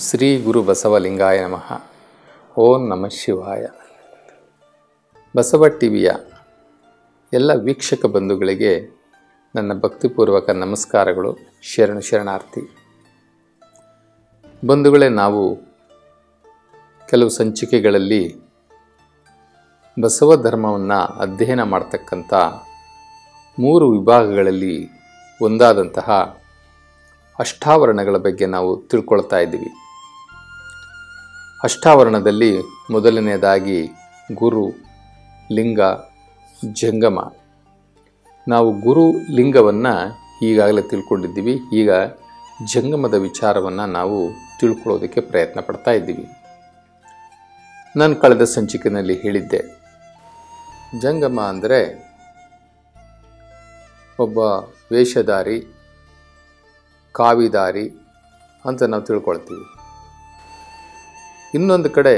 ಶ್ರೀ ಗುರು ಬಸವಲಿಂಗಾಯ ನಮಃ ಓಂ ನಮಃ ಶಿವಾಯ ಬಸವ ಟಿವಿಯ ಎಲ್ಲ ವೀಕ್ಷಕ ಬಂಧುಗಳಿಗೆ ನನ್ನ ಭಕ್ತಿಪೂರ್ವಕ ನಮಸ್ಕಾರಗಳು ಶರಣು ಶರಣಾರ್ಥಿ ಬಂಧುಗಳೇ ನಾವು ಕೆಲವು ಸಂಚಿಕೆಗಳಲ್ಲಿ ಬಸವ ಧರ್ಮವನ್ನು ಅಧ್ಯಯನ ಮಾಡ್ತಕ್ಕಂಥ ಮೂರು ವಿಭಾಗಗಳಲ್ಲಿ ಒಂದಾದಂತಹ ಅಷ್ಟಾವರಣಗಳ ಬಗ್ಗೆ ನಾವು ತಿಳ್ಕೊಳ್ತಾ ಇದ್ದೀವಿ ಅಷ್ಟಾವರಣದಲ್ಲಿ ಮೊದಲನೆಯದಾಗಿ ಗುರು ಲಿಂಗ ಜಂಗಮ ನಾವು ಗುರು ಲಿಂಗವನ್ನು ಈಗಾಗಲೇ ತಿಳ್ಕೊಂಡಿದ್ದೀವಿ ಈಗ ಜಂಗಮದ ವಿಚಾರವನ್ನು ನಾವು ತಿಳ್ಕೊಳ್ಳೋದಕ್ಕೆ ಪ್ರಯತ್ನ ಪಡ್ತಾ ಇದ್ದೀವಿ ನಾನು ಕಳೆದ ಸಂಚಿಕೆಯಲ್ಲಿ ಹೇಳಿದ್ದೆ ಜಂಗಮ ಅಂದರೆ ಒಬ್ಬ ವೇಷಧಾರಿ ಕಾವಿದಾರಿ ಅಂತ ನಾವು ತಿಳ್ಕೊಳ್ತೀವಿ ಇನ್ನೊಂದು ಕಡೆ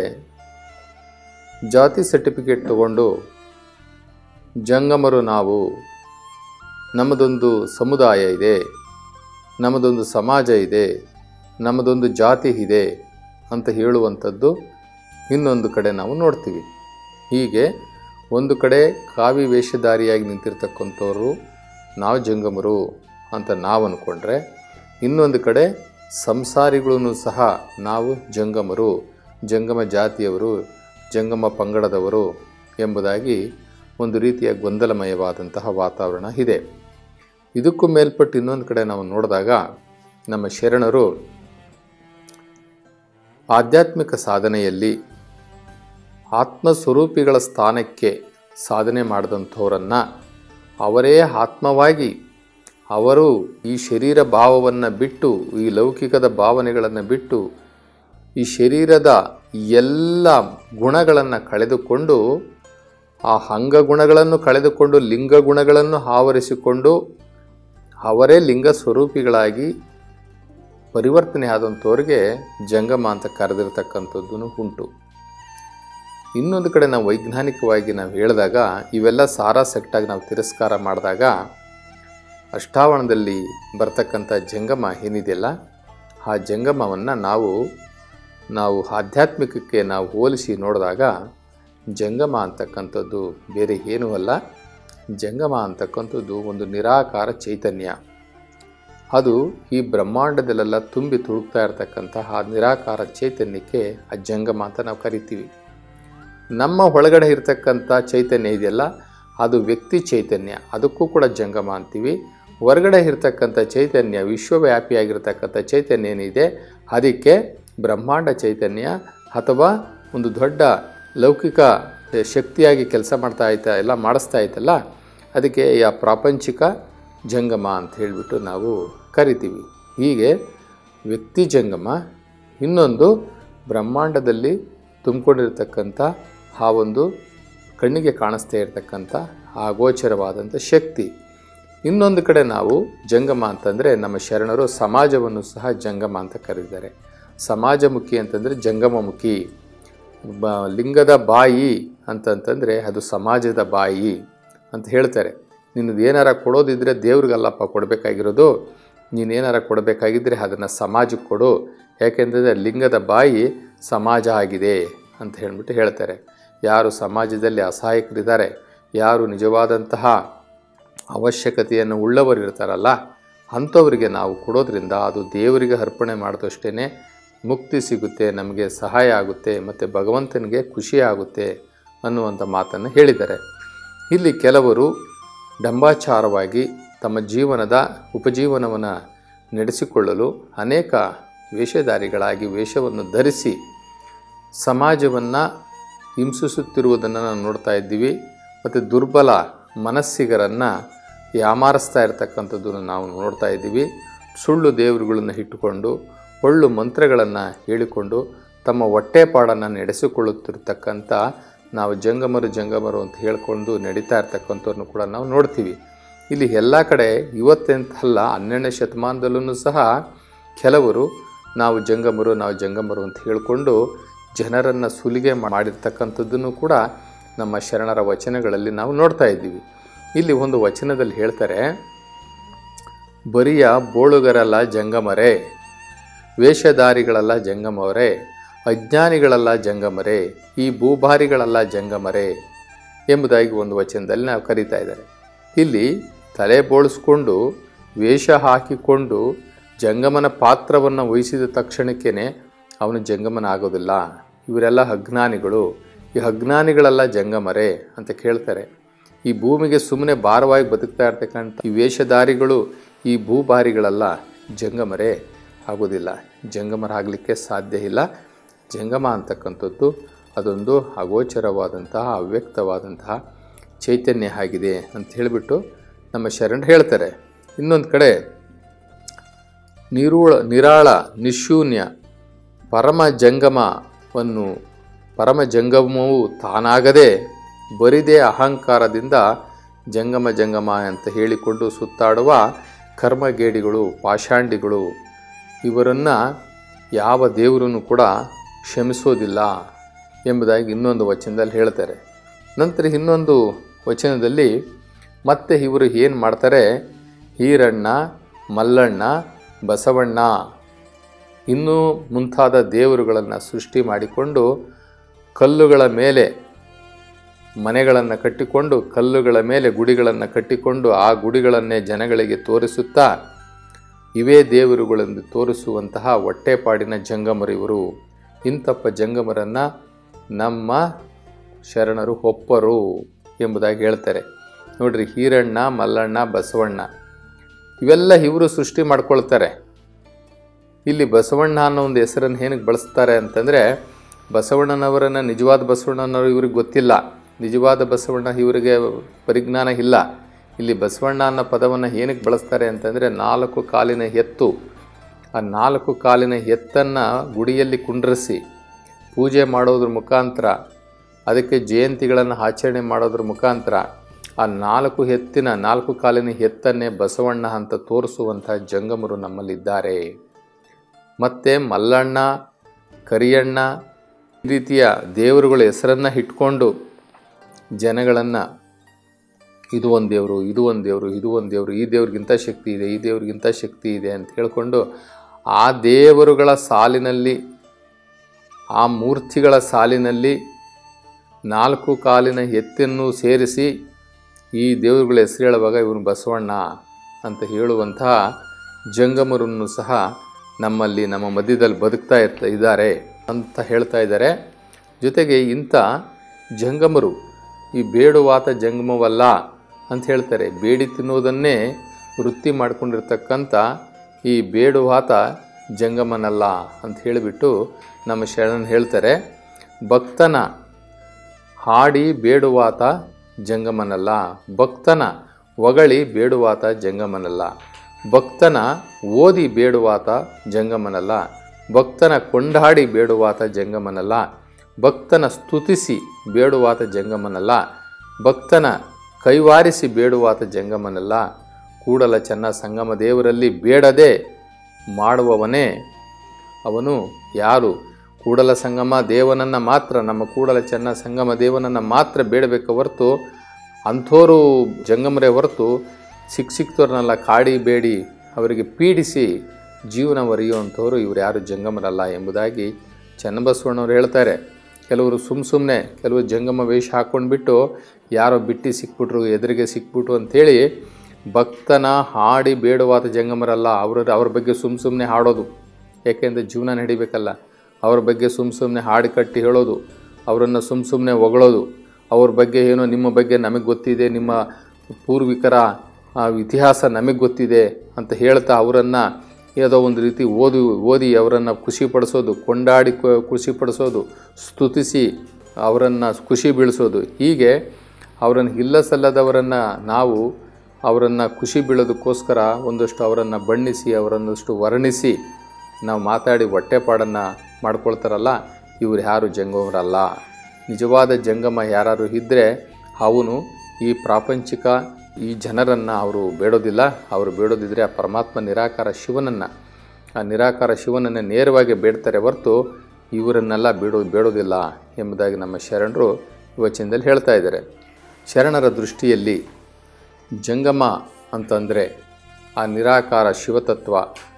ಜಾತಿ ಸರ್ಟಿಫಿಕೇಟ್ ತಗೊಂಡು ಜಂಗಮರು ನಾವು ನಮ್ಮದೊಂದು ಸಮುದಾಯ ಇದೆ ನಮ್ಮದೊಂದು ಸಮಾಜ ಇದೆ ನಮ್ಮದೊಂದು ಜಾತಿ ಇದೆ ಅಂತ ಹೇಳುವಂಥದ್ದು ಇನ್ನೊಂದು ಕಡೆ ನಾವು ನೋಡ್ತೀವಿ ಹೀಗೆ ಒಂದು ಕಡೆ ಕಾವಿ ವೇಷಧಾರಿಯಾಗಿ ನಿಂತಿರ್ತಕ್ಕಂಥವ್ರು ನಾವು ಜಂಗಮರು ಅಂತ ನಾವು ಅಂದ್ಕೊಂಡ್ರೆ ಇನ್ನೊಂದು ಕಡೆ ಸಂಸಾರಿಗಳೂ ಸಹ ನಾವು ಜಂಗಮರು ಜಂಗಮ ಜಾತಿಯವರು ಜಂಗಮ ಪಂಗಡದವರು ಎಂಬುದಾಗಿ ಒಂದು ರೀತಿಯ ಗೊಂದಲಮಯವಾದಂತಹ ವಾತಾವರಣ ಇದೆ ಇದಕ್ಕೂ ಮೇಲ್ಪಟ್ಟು ಇನ್ನೊಂದು ಕಡೆ ನಾವು ನೋಡಿದಾಗ ನಮ್ಮ ಶರಣರು ಆಧ್ಯಾತ್ಮಿಕ ಸಾಧನೆಯಲ್ಲಿ ಆತ್ಮಸ್ವರೂಪಿಗಳ ಸ್ಥಾನಕ್ಕೆ ಸಾಧನೆ ಮಾಡಿದಂಥವರನ್ನು ಅವರೇ ಆತ್ಮವಾಗಿ ಅವರು ಈ ಶರೀರ ಭಾವವನ್ನು ಬಿಟ್ಟು ಈ ಲೌಕಿಕದ ಭಾವನೆಗಳನ್ನು ಬಿಟ್ಟು ಈ ಶರೀರದ ಎಲ್ಲ ಗುಣಗಳನ್ನು ಕಳೆದುಕೊಂಡು ಆ ಅಂಗಗುಣಗಳನ್ನು ಕಳೆದುಕೊಂಡು ಲಿಂಗ ಗುಣಗಳನ್ನು ಆವರಿಸಿಕೊಂಡು ಅವರೇ ಲಿಂಗ ಸ್ವರೂಪಿಗಳಾಗಿ ಪರಿವರ್ತನೆ ಆದಂಥವ್ರಿಗೆ ಜಂಗಮ ಅಂತ ಕರೆದಿರ್ತಕ್ಕಂಥದ್ದು ಉಂಟು ಇನ್ನೊಂದು ಕಡೆ ನಾವು ವೈಜ್ಞಾನಿಕವಾಗಿ ನಾವು ಹೇಳಿದಾಗ ಇವೆಲ್ಲ ಸಾರಾ ಸೆಟ್ಟಾಗಿ ನಾವು ತಿರಸ್ಕಾರ ಮಾಡಿದಾಗ ಅಷ್ಟಾವರಣದಲ್ಲಿ ಬರ್ತಕ್ಕಂಥ ಜಂಗಮ ಏನಿದೆಯಲ್ಲ ಆ ಜಂಗಮವನ್ನು ನಾವು ನಾವು ಆಧ್ಯಾತ್ಮಿಕಕ್ಕೆ ನಾವು ಹೋಲಿಸಿ ನೋಡಿದಾಗ ಜಂಗಮ ಅಂತಕ್ಕಂಥದ್ದು ಬೇರೆ ಏನೂ ಅಲ್ಲ ಜಂಗಮ ಅಂತಕ್ಕಂಥದ್ದು ಒಂದು ನಿರಾಕಾರ ಚೈತನ್ಯ ಅದು ಈ ಬ್ರಹ್ಮಾಂಡದಲ್ಲೆಲ್ಲ ತುಂಬಿ ತುಳುಕ್ತಾ ಇರತಕ್ಕಂತಹ ಆ ನಿರಾಕಾರ ಚೈತನ್ಯಕ್ಕೆ ಆ ಜಂಗಮ ಅಂತ ನಾವು ಕರಿತೀವಿ ನಮ್ಮ ಒಳಗಡೆ ಇರತಕ್ಕಂಥ ಚೈತನ್ಯ ಇದೆಯಲ್ಲ ಅದು ವ್ಯಕ್ತಿ ಚೈತನ್ಯ ಅದಕ್ಕೂ ಕೂಡ ಜಂಗಮ ಅಂತೀವಿ ಹೊರಗಡೆ ಇರತಕ್ಕಂಥ ಚೈತನ್ಯ ವಿಶ್ವವ್ಯಾಪಿಯಾಗಿರ್ತಕ್ಕಂಥ ಚೈತನ್ಯ ಏನಿದೆ ಅದಕ್ಕೆ ಬ್ರಹ್ಮಾಂಡ ಚೈತನ್ಯ ಅಥವಾ ಒಂದು ದೊಡ್ಡ ಲೌಕಿಕ ಶಕ್ತಿಯಾಗಿ ಕೆಲಸ ಮಾಡ್ತಾ ಐತ ಎಲ್ಲ ಮಾಡಿಸ್ತಾ ಐತಲ್ಲ ಅದಕ್ಕೆ ಆ ಪ್ರಾಪಂಚಿಕ ಜಂಗಮ ಅಂತ ಹೇಳಿಬಿಟ್ಟು ನಾವು ಕರಿತೀವಿ ಹೀಗೆ ವ್ಯಕ್ತಿ ಜಂಗಮ ಇನ್ನೊಂದು ಬ್ರಹ್ಮಾಂಡದಲ್ಲಿ ತುಂಬಿಕೊಂಡಿರ್ತಕ್ಕಂಥ ಆ ಒಂದು ಕಣ್ಣಿಗೆ ಕಾಣಿಸ್ತಾ ಇರತಕ್ಕಂಥ ಆ ಗೋಚರವಾದಂಥ ಶಕ್ತಿ ಇನ್ನೊಂದು ಕಡೆ ನಾವು ಜಂಗಮ ಅಂತಂದರೆ ನಮ್ಮ ಶರಣರು ಸಮಾಜವನ್ನು ಸಹ ಜಂಗಮ ಅಂತ ಕರೀತಾರೆ ಸಮಾಜಮುಖಿ ಅಂತಂದರೆ ಜಂಗಮಮುಖಿ ಬ ಲಿಂಗದ ಬಾಯಿ ಅಂತಂತಂದರೆ ಅದು ಸಮಾಜದ ಬಾಯಿ ಅಂತ ಹೇಳ್ತಾರೆ ನಿನ್ನದು ಏನಾರ ಕೊಡೋದಿದ್ದರೆ ದೇವ್ರಿಗಲ್ಲಪ್ಪ ಕೊಡಬೇಕಾಗಿರೋದು ನೀನೇನಾರ ಕೊಡಬೇಕಾಗಿದ್ದರೆ ಅದನ್ನು ಸಮಾಜಕ್ಕೆ ಕೊಡು ಯಾಕೆಂದರೆ ಲಿಂಗದ ಬಾಯಿ ಸಮಾಜ ಆಗಿದೆ ಅಂತ ಹೇಳ್ಬಿಟ್ಟು ಹೇಳ್ತಾರೆ ಯಾರು ಸಮಾಜದಲ್ಲಿ ಅಸಹಾಯಕರಿದ್ದಾರೆ ಯಾರು ನಿಜವಾದಂತಹ ಅವಶ್ಯಕತೆಯನ್ನು ಉಳ್ಳವರು ಇರ್ತಾರಲ್ಲ ಅಂಥವರಿಗೆ ನಾವು ಕೊಡೋದ್ರಿಂದ ಅದು ದೇವರಿಗೆ ಅರ್ಪಣೆ ಮಾಡಿದಷ್ಟೇ ಮುಕ್ತಿ ಸಿಗುತ್ತೆ ನಮಗೆ ಸಹಾಯ ಆಗುತ್ತೆ ಮತ್ತು ಭಗವಂತನಿಗೆ ಖುಷಿ ಆಗುತ್ತೆ ಅನ್ನುವಂಥ ಮಾತನ್ನು ಹೇಳಿದ್ದಾರೆ ಇಲ್ಲಿ ಕೆಲವರು ಡಂಬಾಚಾರವಾಗಿ ತಮ್ಮ ಜೀವನದ ಉಪಜೀವನವನ್ನು ನಡೆಸಿಕೊಳ್ಳಲು ಅನೇಕ ವೇಷಧಾರಿಗಳಾಗಿ ವೇಷವನ್ನು ಧರಿಸಿ ಸಮಾಜವನ್ನು ಹಿಂಸಿಸುತ್ತಿರುವುದನ್ನು ನಾವು ನೋಡ್ತಾ ಇದ್ದೀವಿ ಮತ್ತು ದುರ್ಬಲ ಮನಸ್ಸಿಗರನ್ನು ಯಾಮಾರಿಸ್ತಾ ಇರತಕ್ಕಂಥದ್ದನ್ನು ನಾವು ನೋಡ್ತಾ ಇದ್ದೀವಿ ಸುಳ್ಳು ದೇವರುಗಳನ್ನು ಇಟ್ಟುಕೊಂಡು ಒಳ್ಳು ಮಂತ್ರಗಳನ್ನು ಹೇಳಿಕೊಂಡು ತಮ್ಮ ಹೊಟ್ಟೆಪಾಡನ್ನು ನಡೆಸಿಕೊಳ್ಳುತ್ತಿರ್ತಕ್ಕಂಥ ನಾವು ಜಂಗಮರು ಜಂಗಮರು ಅಂತ ಹೇಳ್ಕೊಂಡು ನಡೀತಾ ಇರ್ತಕ್ಕಂಥವ್ರನ್ನು ಕೂಡ ನಾವು ನೋಡ್ತೀವಿ ಇಲ್ಲಿ ಎಲ್ಲ ಕಡೆ ಇವತ್ತೆಂತಲ್ಲ ಹನ್ನೆರಡನೇ ಶತಮಾನದಲ್ಲೂ ಸಹ ಕೆಲವರು ನಾವು ಜಂಗಮರು ನಾವು ಜಂಗಮರು ಅಂತ ಹೇಳಿಕೊಂಡು ಜನರನ್ನು ಸುಲಿಗೆ ಮಾಡಿರ್ತಕ್ಕಂಥದ್ದನ್ನು ಕೂಡ ನಮ್ಮ ಶರಣರ ವಚನಗಳಲ್ಲಿ ನಾವು ನೋಡ್ತಾ ಇದ್ದೀವಿ ಇಲ್ಲಿ ಒಂದು ವಚನದಲ್ಲಿ ಹೇಳ್ತಾರೆ ಬರಿಯ ಬೋಳುಗರಲ್ಲ ಜಂಗಮರೇ ವೇಷಧಾರಿಗಳಲ್ಲ ಜಂಗಮವರೇ ಅಜ್ಞಾನಿಗಳಲ್ಲ ಜಂಗಮರೇ ಈ ಭೂಭಾರಿಗಳಲ್ಲ ಜಂಗಮರೇ ಎಂಬುದಾಗಿ ಒಂದು ವಚನದಲ್ಲಿ ನಾವು ಕರೀತಾ ಇದ್ದಾರೆ ಇಲ್ಲಿ ತಲೆ ಬೋಳಿಸ್ಕೊಂಡು ವೇಷ ಹಾಕಿಕೊಂಡು ಜಂಗಮನ ಪಾತ್ರವನ್ನು ವಹಿಸಿದ ತಕ್ಷಣಕ್ಕೇ ಅವನು ಜಂಗಮನ ಆಗೋದಿಲ್ಲ ಇವರೆಲ್ಲ ಅಜ್ಞಾನಿಗಳು ಈ ಅಜ್ಞಾನಿಗಳೆಲ್ಲ ಜಂಗಮರೇ ಅಂತ ಕೇಳ್ತಾರೆ ಈ ಭೂಮಿಗೆ ಸುಮ್ಮನೆ ಭಾರವಾಗಿ ಬದುಕ್ತಾ ಇರ್ತಕ್ಕಂಥ ಈ ವೇಷಧಾರಿಗಳು ಈ ಭೂಭಾರಿಗಳೆಲ್ಲ ಜಂಗಮರೇ ಆಗೋದಿಲ್ಲ ಜಂಗಮರಾಗಲಿಕ್ಕೆ ಸಾಧ್ಯ ಇಲ್ಲ ಜಂಗಮ ಅಂತಕ್ಕಂಥದ್ದು ಅದೊಂದು ಅಗೋಚರವಾದಂತಹ ಅವ್ಯಕ್ತವಾದಂತಹ ಚೈತನ್ಯ ಆಗಿದೆ ಅಂತ ಹೇಳಿಬಿಟ್ಟು ನಮ್ಮ ಶರಣರು ಹೇಳ್ತಾರೆ ಇನ್ನೊಂದು ಕಡೆ ನಿರೂಳ ನಿರಾಳ ನಿಶೂನ್ಯ ಪರಮ ಜಂಗಮವನ್ನು ಪರಮ ಜಂಗಮವು ತಾನಾಗದೆ ಬರಿದೇ ಅಹಂಕಾರದಿಂದ ಜಂಗಮ ಜಂಗಮ ಅಂತ ಹೇಳಿಕೊಂಡು ಸುತ್ತಾಡುವ ಕರ್ಮಗೇಡಿಗಳು ಪಾಷಾಂಡಿಗಳು ಇವರನ್ನು ಯಾವ ದೇವರನ್ನು ಕೂಡ ಕ್ಷಮಿಸೋದಿಲ್ಲ ಎಂಬುದಾಗಿ ಇನ್ನೊಂದು ವಚನದಲ್ಲಿ ಹೇಳ್ತಾರೆ ನಂತರ ಇನ್ನೊಂದು ವಚನದಲ್ಲಿ ಮತ್ತೆ ಇವರು ಏನು ಮಾಡ್ತಾರೆ ಹೀರಣ್ಣ ಮಲ್ಲಣ್ಣ ಬಸವಣ್ಣ ಇನ್ನೂ ಮುಂತಾದ ದೇವರುಗಳನ್ನು ಸೃಷ್ಟಿ ಮಾಡಿಕೊಂಡು ಕಲ್ಲುಗಳ ಮೇಲೆ ಮನೆಗಳನ್ನು ಕಟ್ಟಿಕೊಂಡು ಕಲ್ಲುಗಳ ಮೇಲೆ ಗುಡಿಗಳನ್ನು ಕಟ್ಟಿಕೊಂಡು ಆ ಗುಡಿಗಳನ್ನೇ ಜನಗಳಿಗೆ ತೋರಿಸುತ್ತಾ ಇವೇ ದೇವರುಗಳೆಂದು ತೋರಿಸುವಂತಹ ಹೊಟ್ಟೆಪಾಡಿನ ಜಂಗಮರು ಇವರು ಇಂಥಪ್ಪ ಜಂಗಮರನ್ನು ನಮ್ಮ ಶರಣರು ಒಪ್ಪರು ಎಂಬುದಾಗಿ ಹೇಳ್ತಾರೆ ನೋಡ್ರಿ ಹೀರಣ್ಣ ಮಲ್ಲಣ್ಣ ಬಸವಣ್ಣ ಇವೆಲ್ಲ ಇವರು ಸೃಷ್ಟಿ ಮಾಡ್ಕೊಳ್ತಾರೆ ಇಲ್ಲಿ ಬಸವಣ್ಣ ಅನ್ನೋ ಒಂದು ಹೆಸರನ್ನು ಏನಕ್ಕೆ ಬಳಸ್ತಾರೆ ಅಂತಂದರೆ ಬಸವಣ್ಣನವರನ್ನು ನಿಜವಾದ ಬಸವಣ್ಣನವರು ಇವ್ರಿಗೆ ಗೊತ್ತಿಲ್ಲ ನಿಜವಾದ ಬಸವಣ್ಣ ಇವರಿಗೆ ಪರಿಜ್ಞಾನ ಇಲ್ಲ ಇಲ್ಲಿ ಬಸವಣ್ಣ ಅನ್ನೋ ಪದವನ್ನು ಏನಕ್ಕೆ ಬಳಸ್ತಾರೆ ಅಂತಂದರೆ ನಾಲ್ಕು ಕಾಲಿನ ಎತ್ತು ಆ ನಾಲ್ಕು ಕಾಲಿನ ಎತ್ತನ್ನು ಗುಡಿಯಲ್ಲಿ ಕುಂಡ್ರಿಸಿ ಪೂಜೆ ಮಾಡೋದ್ರ ಮುಖಾಂತರ ಅದಕ್ಕೆ ಜಯಂತಿಗಳನ್ನು ಆಚರಣೆ ಮಾಡೋದ್ರ ಮುಖಾಂತರ ಆ ನಾಲ್ಕು ಎತ್ತಿನ ನಾಲ್ಕು ಕಾಲಿನ ಎತ್ತನ್ನೇ ಬಸವಣ್ಣ ಅಂತ ತೋರಿಸುವಂಥ ಜಂಗಮರು ನಮ್ಮಲ್ಲಿದ್ದಾರೆ ಮತ್ತು ಮಲ್ಲಣ್ಣ ಕರಿಯಣ್ಣ ಈ ರೀತಿಯ ದೇವರುಗಳ ಹೆಸರನ್ನು ಇಟ್ಕೊಂಡು ಜನಗಳನ್ನು ಇದು ಒಂದು ದೇವರು ಇದು ಒಂದು ದೇವರು ಇದು ಒಂದು ದೇವರು ಈ ದೇವ್ರಿಗಿಂತ ಶಕ್ತಿ ಇದೆ ಈ ದೇವ್ರಿಗಿಂತ ಶಕ್ತಿ ಇದೆ ಅಂತ ಹೇಳ್ಕೊಂಡು ಆ ದೇವರುಗಳ ಸಾಲಿನಲ್ಲಿ ಆ ಮೂರ್ತಿಗಳ ಸಾಲಿನಲ್ಲಿ ನಾಲ್ಕು ಕಾಲಿನ ಎತ್ತನ್ನು ಸೇರಿಸಿ ಈ ದೇವರುಗಳ ಹೆಸರು ಹೇಳುವಾಗ ಇವನು ಬಸವಣ್ಣ ಅಂತ ಹೇಳುವಂತಹ ಜಂಗಮರನ್ನು ಸಹ ನಮ್ಮಲ್ಲಿ ನಮ್ಮ ಮಧ್ಯದಲ್ಲಿ ಬದುಕ್ತಾ ಇರ್ತಾ ಇದ್ದಾರೆ ಅಂತ ಹೇಳ್ತಾ ಇದ್ದಾರೆ ಜೊತೆಗೆ ಇಂಥ ಜಂಗಮರು ಈ ಬೇಡುವಾತ ಜಂಗಮವಲ್ಲ ಅಂತ ಹೇಳ್ತಾರೆ ಬೇಡಿ ತಿನ್ನುವುದನ್ನೇ ವೃತ್ತಿ ಮಾಡಿಕೊಂಡಿರ್ತಕ್ಕಂಥ ಈ ಬೇಡುವಾತ ಜಂಗಮನಲ್ಲ ಅಂತ ಹೇಳಿಬಿಟ್ಟು ನಮ್ಮ ಶರಣನ್ ಹೇಳ್ತಾರೆ ಭಕ್ತನ ಹಾಡಿ ಬೇಡುವಾತ ಜಂಗಮನಲ್ಲ ಭಕ್ತನ ಹೊಗಳಿ ಬೇಡುವಾತ ಜಂಗಮನಲ್ಲ ಭಕ್ತನ ಓದಿ ಬೇಡುವಾತ ಜಂಗಮನಲ್ಲ ಭಕ್ತನ ಕೊಂಡಾಡಿ ಬೇಡುವಾತ ಜಂಗಮನಲ್ಲ ಭಕ್ತನ ಸ್ತುತಿಸಿ ಬೇಡುವಾತ ಜಂಗಮನಲ್ಲ ಭಕ್ತನ ಕೈವಾರಿಸಿ ಬೇಡುವಾತ ಜಂಗಮನಲ್ಲ ಕೂಡಲ ಚೆನ್ನ ಸಂಗಮ ದೇವರಲ್ಲಿ ಬೇಡದೆ ಮಾಡುವವನೇ ಅವನು ಯಾರು ಕೂಡಲ ಸಂಗಮ ದೇವನನ್ನು ಮಾತ್ರ ನಮ್ಮ ಕೂಡಲ ಚೆನ್ನ ಸಂಗಮ ದೇವನನ್ನು ಮಾತ್ರ ಬೇಡಬೇಕು ಹೊರತು ಅಂಥೋರು ಜಂಗಮರೇ ಹೊರತು ಸಿಕ್ಕ ಸಿಕ್ತವ್ರನ್ನೆಲ್ಲ ಕಾಡಿ ಬೇಡಿ ಅವರಿಗೆ ಪೀಡಿಸಿ ಜೀವನ ಒರೆಯುವಂಥವ್ರು ಇವರು ಯಾರು ಜಂಗಮರಲ್ಲ ಎಂಬುದಾಗಿ ಚನ್ನಬಸವಣ್ಣವ್ರು ಹೇಳ್ತಾರೆ ಕೆಲವರು ಸುಮ್ಮ ಸುಮ್ಮನೆ ಕೆಲವು ಜಂಗಮ ವೇಷ ಹಾಕ್ಕೊಂಡ್ಬಿಟ್ಟು ಯಾರೋ ಬಿಟ್ಟು ಸಿಕ್ಬಿಟ್ರು ಎದುರಿಗೆ ಸಿಕ್ಬಿಟ್ರು ಅಂಥೇಳಿ ಭಕ್ತನ ಹಾಡಿ ಬೇಡವಾದ ಜಂಗಮರಲ್ಲ ಅವ್ರ ಅವ್ರ ಬಗ್ಗೆ ಸುಮ್ಮ ಸುಮ್ಮನೆ ಹಾಡೋದು ಯಾಕೆಂದರೆ ಜೀವನ ನಡಿಬೇಕಲ್ಲ ಅವ್ರ ಬಗ್ಗೆ ಸುಮ್ಮ ಸುಮ್ಮನೆ ಹಾಡು ಕಟ್ಟಿ ಹೇಳೋದು ಅವರನ್ನು ಸುಮ್ಮ ಸುಮ್ಮನೆ ಹೊಗಳೋದು ಅವ್ರ ಬಗ್ಗೆ ಏನೋ ನಿಮ್ಮ ಬಗ್ಗೆ ನಮಗೆ ಗೊತ್ತಿದೆ ನಿಮ್ಮ ಪೂರ್ವಿಕರ ಆ, ಇತಿಹಾಸ ನಮಗೆ ಗೊತ್ತಿದೆ ಅಂತ ಹೇಳ್ತಾ ಅವರನ್ನು ಯಾವುದೋ ಒಂದು ರೀತಿ ಓದಿ ಓದಿ ಅವರನ್ನು ಖುಷಿಪಡಿಸೋದು ಕೊಂಡಾಡಿ ಕು- ಖುಷಿಪಡಿಸೋದು ಸ್ತುತಿಸಿ ಅವರನ್ನು ಖುಷಿ ಬೀಳಿಸೋದು ಹೀಗೆ ಅವರನ್ನು ಇಲ್ಲ ಸಲ್ಲದವರನ್ನು ನಾವು ಅವರನ್ನು ಖುಷಿ ಬೀಳೋದಕ್ಕೋಸ್ಕರ ಒಂದಷ್ಟು ಅವರನ್ನು ಬಣ್ಣಿಸಿ ಅವರನ್ನಷ್ಟು ವರ್ಣಿಸಿ ನಾವು ಮಾತಾಡಿ ಹೊಟ್ಟೆಪಾಡನ್ನು ಮಾಡ್ಕೊಳ್ತಾರಲ್ಲ ಇವರು ಯಾರು ಜಂಗಮರಲ್ಲ ನಿಜವಾದ ಜಂಗಮ ಯಾರು ಇದ್ದರೆ ಅವನು ಈ ಪ್ರಾಪಂಚಿಕ ಈ ಜನರನ್ನು ಅವರು ಬೇಡೋದಿಲ್ಲ ಅವರು ಬೇಡೋದಿದ್ರೆ ಆ ಪರಮಾತ್ಮ ನಿರಾಕಾರ ಶಿವನನ್ನು ಆ ನಿರಾಕಾರ ಶಿವನನ್ನು ನೇರವಾಗಿ ಬೇಡ್ತಾರೆ ಹೊರತು ಇವರನ್ನೆಲ್ಲ ಬೇಡೋ ಬೇಡೋದಿಲ್ಲ ಎಂಬುದಾಗಿ ನಮ್ಮ ಶರಣರು ಈ ವಚನದಲ್ಲಿ ಹೇಳ್ತಾ ಇದ್ದಾರೆ ಶರಣರ ದೃಷ್ಟಿಯಲ್ಲಿ ಜಂಗಮ ಅಂತಂದರೆ ಆ ನಿರಾಕಾರ ಶಿವತತ್ವ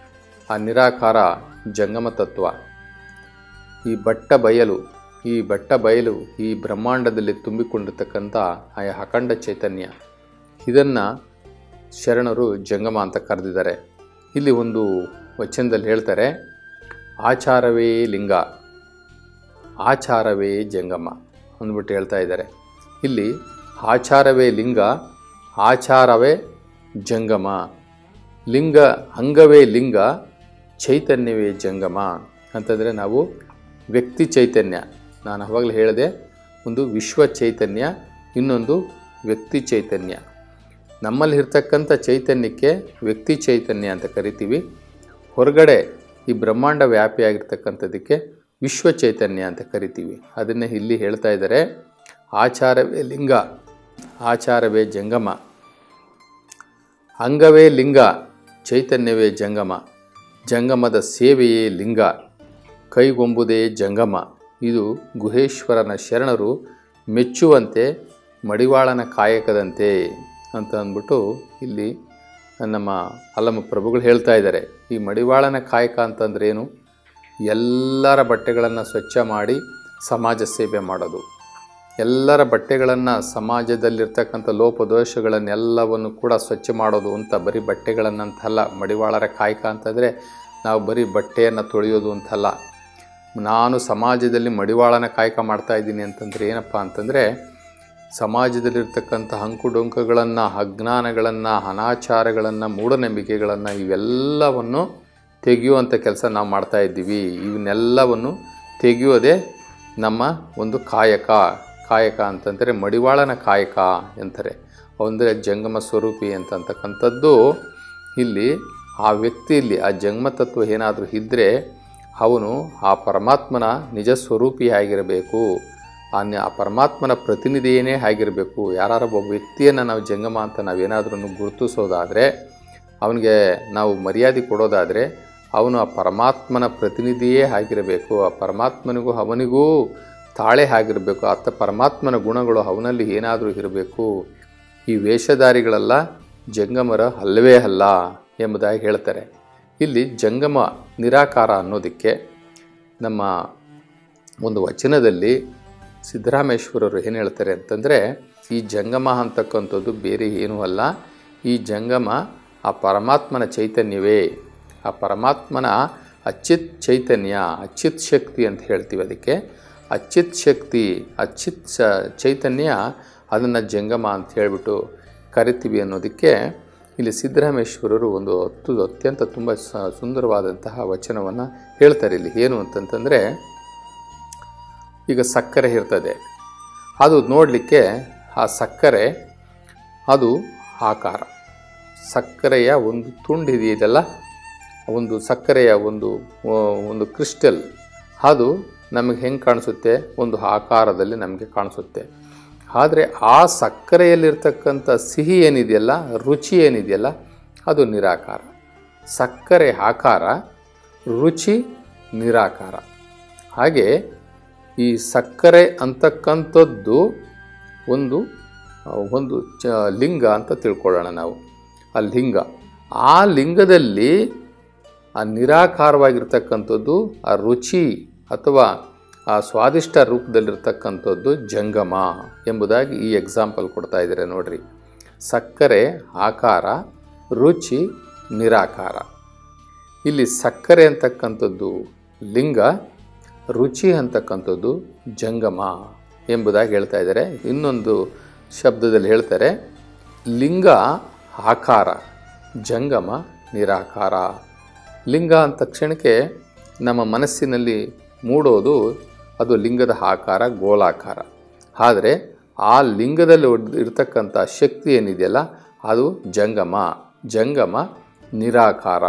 ಆ ನಿರಾಕಾರ ಜಂಗಮ ತತ್ವ ಈ ಬಟ್ಟ ಬಯಲು ಈ ಬಟ್ಟ ಬಯಲು ಈ ಬ್ರಹ್ಮಾಂಡದಲ್ಲಿ ತುಂಬಿಕೊಂಡಿರ್ತಕ್ಕಂಥ ಆ ಅಖಂಡ ಚೈತನ್ಯ ಇದನ್ನು ಶರಣರು ಜಂಗಮ ಅಂತ ಕರೆದಿದ್ದಾರೆ ಇಲ್ಲಿ ಒಂದು ವಚನದಲ್ಲಿ ಹೇಳ್ತಾರೆ ಆಚಾರವೇ ಲಿಂಗ ಆಚಾರವೇ ಜಂಗಮ ಅಂದ್ಬಿಟ್ಟು ಹೇಳ್ತಾ ಇದ್ದಾರೆ ಇಲ್ಲಿ ಆಚಾರವೇ ಲಿಂಗ ಆಚಾರವೇ ಜಂಗಮ ಲಿಂಗ ಅಂಗವೇ ಲಿಂಗ ಚೈತನ್ಯವೇ ಜಂಗಮ ಅಂತಂದರೆ ನಾವು ವ್ಯಕ್ತಿ ಚೈತನ್ಯ ನಾನು ಅವಾಗಲೇ ಹೇಳಿದೆ ಒಂದು ವಿಶ್ವ ಚೈತನ್ಯ ಇನ್ನೊಂದು ವ್ಯಕ್ತಿ ಚೈತನ್ಯ ನಮ್ಮಲ್ಲಿ ಇರ್ತಕ್ಕಂಥ ಚೈತನ್ಯಕ್ಕೆ ವ್ಯಕ್ತಿ ಚೈತನ್ಯ ಅಂತ ಕರಿತೀವಿ ಹೊರಗಡೆ ಈ ಬ್ರಹ್ಮಾಂಡ ವ್ಯಾಪಿಯಾಗಿರ್ತಕ್ಕಂಥದ್ದಕ್ಕೆ ವಿಶ್ವ ಚೈತನ್ಯ ಅಂತ ಕರಿತೀವಿ ಅದನ್ನೇ ಇಲ್ಲಿ ಹೇಳ್ತಾ ಇದ್ದಾರೆ ಆಚಾರವೇ ಲಿಂಗ ಆಚಾರವೇ ಜಂಗಮ ಅಂಗವೇ ಲಿಂಗ ಚೈತನ್ಯವೇ ಜಂಗಮ ಜಂಗಮದ ಸೇವೆಯೇ ಲಿಂಗ ಕೈಗೊಂಬುದೇ ಜಂಗಮ ಇದು ಗುಹೇಶ್ವರನ ಶರಣರು ಮೆಚ್ಚುವಂತೆ ಮಡಿವಾಳನ ಕಾಯಕದಂತೆ ಅಂತ ಅಂದ್ಬಿಟ್ಟು ಇಲ್ಲಿ ನಮ್ಮ ಅಲ್ಲಮ್ಮ ಪ್ರಭುಗಳು ಹೇಳ್ತಾ ಇದ್ದಾರೆ ಈ ಮಡಿವಾಳನ ಕಾಯಕ ಅಂತಂದ್ರೆ ಏನು ಎಲ್ಲರ ಬಟ್ಟೆಗಳನ್ನು ಸ್ವಚ್ಛ ಮಾಡಿ ಸಮಾಜ ಸೇವೆ ಮಾಡೋದು ಎಲ್ಲರ ಬಟ್ಟೆಗಳನ್ನು ಸಮಾಜದಲ್ಲಿರ್ತಕ್ಕಂಥ ಲೋಪದೋಷಗಳನ್ನೆಲ್ಲವನ್ನು ಕೂಡ ಸ್ವಚ್ಛ ಮಾಡೋದು ಅಂತ ಬರೀ ಬಟ್ಟೆಗಳನ್ನಂತಲ್ಲ ಮಡಿವಾಳರ ಕಾಯಕ ಅಂತಂದರೆ ನಾವು ಬರೀ ಬಟ್ಟೆಯನ್ನು ತೊಳೆಯೋದು ಅಂತಲ್ಲ ನಾನು ಸಮಾಜದಲ್ಲಿ ಮಡಿವಾಳನ ಕಾಯಕ ಮಾಡ್ತಾ ಇದ್ದೀನಿ ಅಂತಂದರೆ ಏನಪ್ಪ ಅಂತಂದರೆ ಸಮಾಜದಲ್ಲಿರ್ತಕ್ಕಂಥ ಅಂಕುಡೊಂಕುಗಳನ್ನು ಅಜ್ಞಾನಗಳನ್ನು ಅನಾಚಾರಗಳನ್ನು ಮೂಢನಂಬಿಕೆಗಳನ್ನು ಇವೆಲ್ಲವನ್ನು ತೆಗೆಯುವಂಥ ಕೆಲಸ ನಾವು ಮಾಡ್ತಾ ಇದ್ದೀವಿ ಇವನ್ನೆಲ್ಲವನ್ನು ತೆಗೆಯೋದೇ ನಮ್ಮ ಒಂದು ಕಾಯಕ ಕಾಯಕ ಅಂತಂದರೆ ಮಡಿವಾಳನ ಕಾಯಕ ಅಂತಾರೆ ಅಂದರೆ ಜಂಗಮ ಸ್ವರೂಪಿ ಅಂತಕ್ಕಂಥದ್ದು ಇಲ್ಲಿ ಆ ವ್ಯಕ್ತಿಯಲ್ಲಿ ಆ ಜಂಗಮ ತತ್ವ ಏನಾದರೂ ಇದ್ದರೆ ಅವನು ಆ ಪರಮಾತ್ಮನ ನಿಜ ಸ್ವರೂಪಿಯಾಗಿರಬೇಕು ಆ ನಿ- ಆ ಪರಮಾತ್ಮನ ಪ್ರತಿನಿಧಿಯೇ ಆಗಿರಬೇಕು ಯಾರು ಒಬ್ಬ ವ್ಯಕ್ತಿಯನ್ನು ನಾವು ಜಂಗಮ ಅಂತ ನಾವೇನಾದ್ರೂ ಗುರುತಿಸೋದಾದರೆ ಅವನಿಗೆ ನಾವು ಮರ್ಯಾದೆ ಕೊಡೋದಾದರೆ ಅವನು ಆ ಪರಮಾತ್ಮನ ಪ್ರತಿನಿಧಿಯೇ ಆಗಿರಬೇಕು ಆ ಪರಮಾತ್ಮನಿಗೂ ಅವನಿಗೂ ತಾಳೆ ಆಗಿರಬೇಕು ಅತ್ತ ಪರಮಾತ್ಮನ ಗುಣಗಳು ಅವನಲ್ಲಿ ಏನಾದರೂ ಇರಬೇಕು ಈ ವೇಷಧಾರಿಗಳೆಲ್ಲ ಜಂಗಮರ ಅಲ್ಲವೇ ಅಲ್ಲ ಎಂಬುದಾಗಿ ಹೇಳ್ತಾರೆ ಇಲ್ಲಿ ಜಂಗಮ ನಿರಾಕಾರ ಅನ್ನೋದಕ್ಕೆ ನಮ್ಮ ಒಂದು ವಚನದಲ್ಲಿ ಸಿದ್ದರಾಮೇಶ್ವರರು ಏನು ಹೇಳ್ತಾರೆ ಅಂತಂದರೆ ಈ ಜಂಗಮ ಅಂತಕ್ಕಂಥದ್ದು ಬೇರೆ ಏನೂ ಅಲ್ಲ ಈ ಜಂಗಮ ಆ ಪರಮಾತ್ಮನ ಚೈತನ್ಯವೇ ಆ ಪರಮಾತ್ಮನ ಅಚ್ಯುತ್ ಚೈತನ್ಯ ಅಚ್ಯುತ್ ಶಕ್ತಿ ಅಂತ ಹೇಳ್ತೀವಿ ಅದಕ್ಕೆ ಅಚ್ಯುತ್ ಶಕ್ತಿ ಅಚ್ಯುತ್ ಸ- ಚೈತನ್ಯ ಅದನ್ನು ಜಂಗಮ ಅಂತ ಹೇಳಿಬಿಟ್ಟು ಕರಿತೀವಿ ಅನ್ನೋದಕ್ಕೆ ಇಲ್ಲಿ ಸಿದ್ದರಾಮೇಶ್ವರರು ಒಂದು ಅತ್ತು ಅತ್ಯಂತ ತುಂಬ ಸ- ಸುಂದರವಾದಂತಹ ವಚನವನ್ನು ಹೇಳ್ತಾರೆ ಇಲ್ಲಿ ಏನು ಅಂತಂತಂದರೆ ಈಗ ಸಕ್ಕರೆ ಇರ್ತದೆ ಅದು ನೋಡಲಿಕ್ಕೆ ಆ ಸಕ್ಕರೆ ಅದು ಆಕಾರ ಸಕ್ಕರೆಯ ಒಂದು ತುಂಡು ಇದೆಯಲ್ಲ ಒಂದು ಸಕ್ಕರೆಯ ಒಂದು ಆ, ಒಂದು ಕ್ರಿಸ್ಟಲ್ ಅದು ನಮಗೆ ಹೆಂಗೆ ಕಾಣಿಸುತ್ತೆ ಒಂದು ಆಕಾರದಲ್ಲಿ ನಮಗೆ ಕಾಣಿಸುತ್ತೆ ಆದರೆ ಆ ಸಕ್ಕರೆಯಲ್ಲಿರ್ತಕ್ಕಂಥ ಸಿಹಿ ಏನಿದೆಯಲ್ಲ ರುಚಿ ಏನಿದೆಯಲ್ಲ ಅದು ನಿರಾಕಾರ ಸಕ್ಕರೆ ಆಕಾರ ರುಚಿ ನಿರಾಕಾರ ಹಾಗೆ ಈ ಸಕ್ಕರೆ ಅಂತಕ್ಕಂಥದ್ದು ಒಂದು ಆ, ಒಂದು ಚ ಲಿಂಗ ಅಂತ ತಿಳ್ಕೊಳ್ಳೋಣ ನಾವು ಆ ಲಿಂಗ ಆ ಲಿಂಗದಲ್ಲಿ ಆ ನಿರಾಕಾರವಾಗಿರ್ತಕ್ಕಂಥದ್ದು ಆ ರುಚಿ ಅಥವಾ ಆ ಸ್ವಾದಿಷ್ಟ ರೂಪದಲ್ಲಿರ್ತಕ್ಕಂಥದ್ದು ಜಂಗಮ ಎಂಬುದಾಗಿ ಈ ಎಕ್ಸಾಂಪಲ್ ಕೊಡ್ತಾ ಇದ್ದಾರೆ ನೋಡ್ರಿ ಸಕ್ಕರೆ ಆಕಾರ ರುಚಿ ನಿರಾಕಾರ ಇಲ್ಲಿ ಸಕ್ಕರೆ ಅಂತಕ್ಕಂಥದ್ದು ಲಿಂಗ ರುಚಿ ಅಂತಕ್ಕಂಥದ್ದು ಜಂಗಮ ಎಂಬುದಾಗಿ ಹೇಳ್ತಾ ಇದ್ದಾರೆ ಇನ್ನೊಂದು ಶಬ್ದದಲ್ಲಿ ಹೇಳ್ತಾರೆ ಲಿಂಗ ಆಕಾರ ಜಂಗಮ ನಿರಾಕಾರ ಲಿಂಗ ಅಂತ ತಕ್ಷಣಕ್ಕೆ ನಮ್ಮ ಮನಸ್ಸಿನಲ್ಲಿ ಮೂಡೋದು ಅದು ಲಿಂಗದ ಆಕಾರ ಗೋಳಾಕಾರ ಆದರೆ ಆ ಲಿಂಗದಲ್ಲಿ ಒಡ್- ಇರ್ತಕ್ಕಂಥ ಶಕ್ತಿ ಏನಿದೆಯಲ್ಲ ಅದು ಜಂಗಮ ಜಂಗಮ ನಿರಾಕಾರ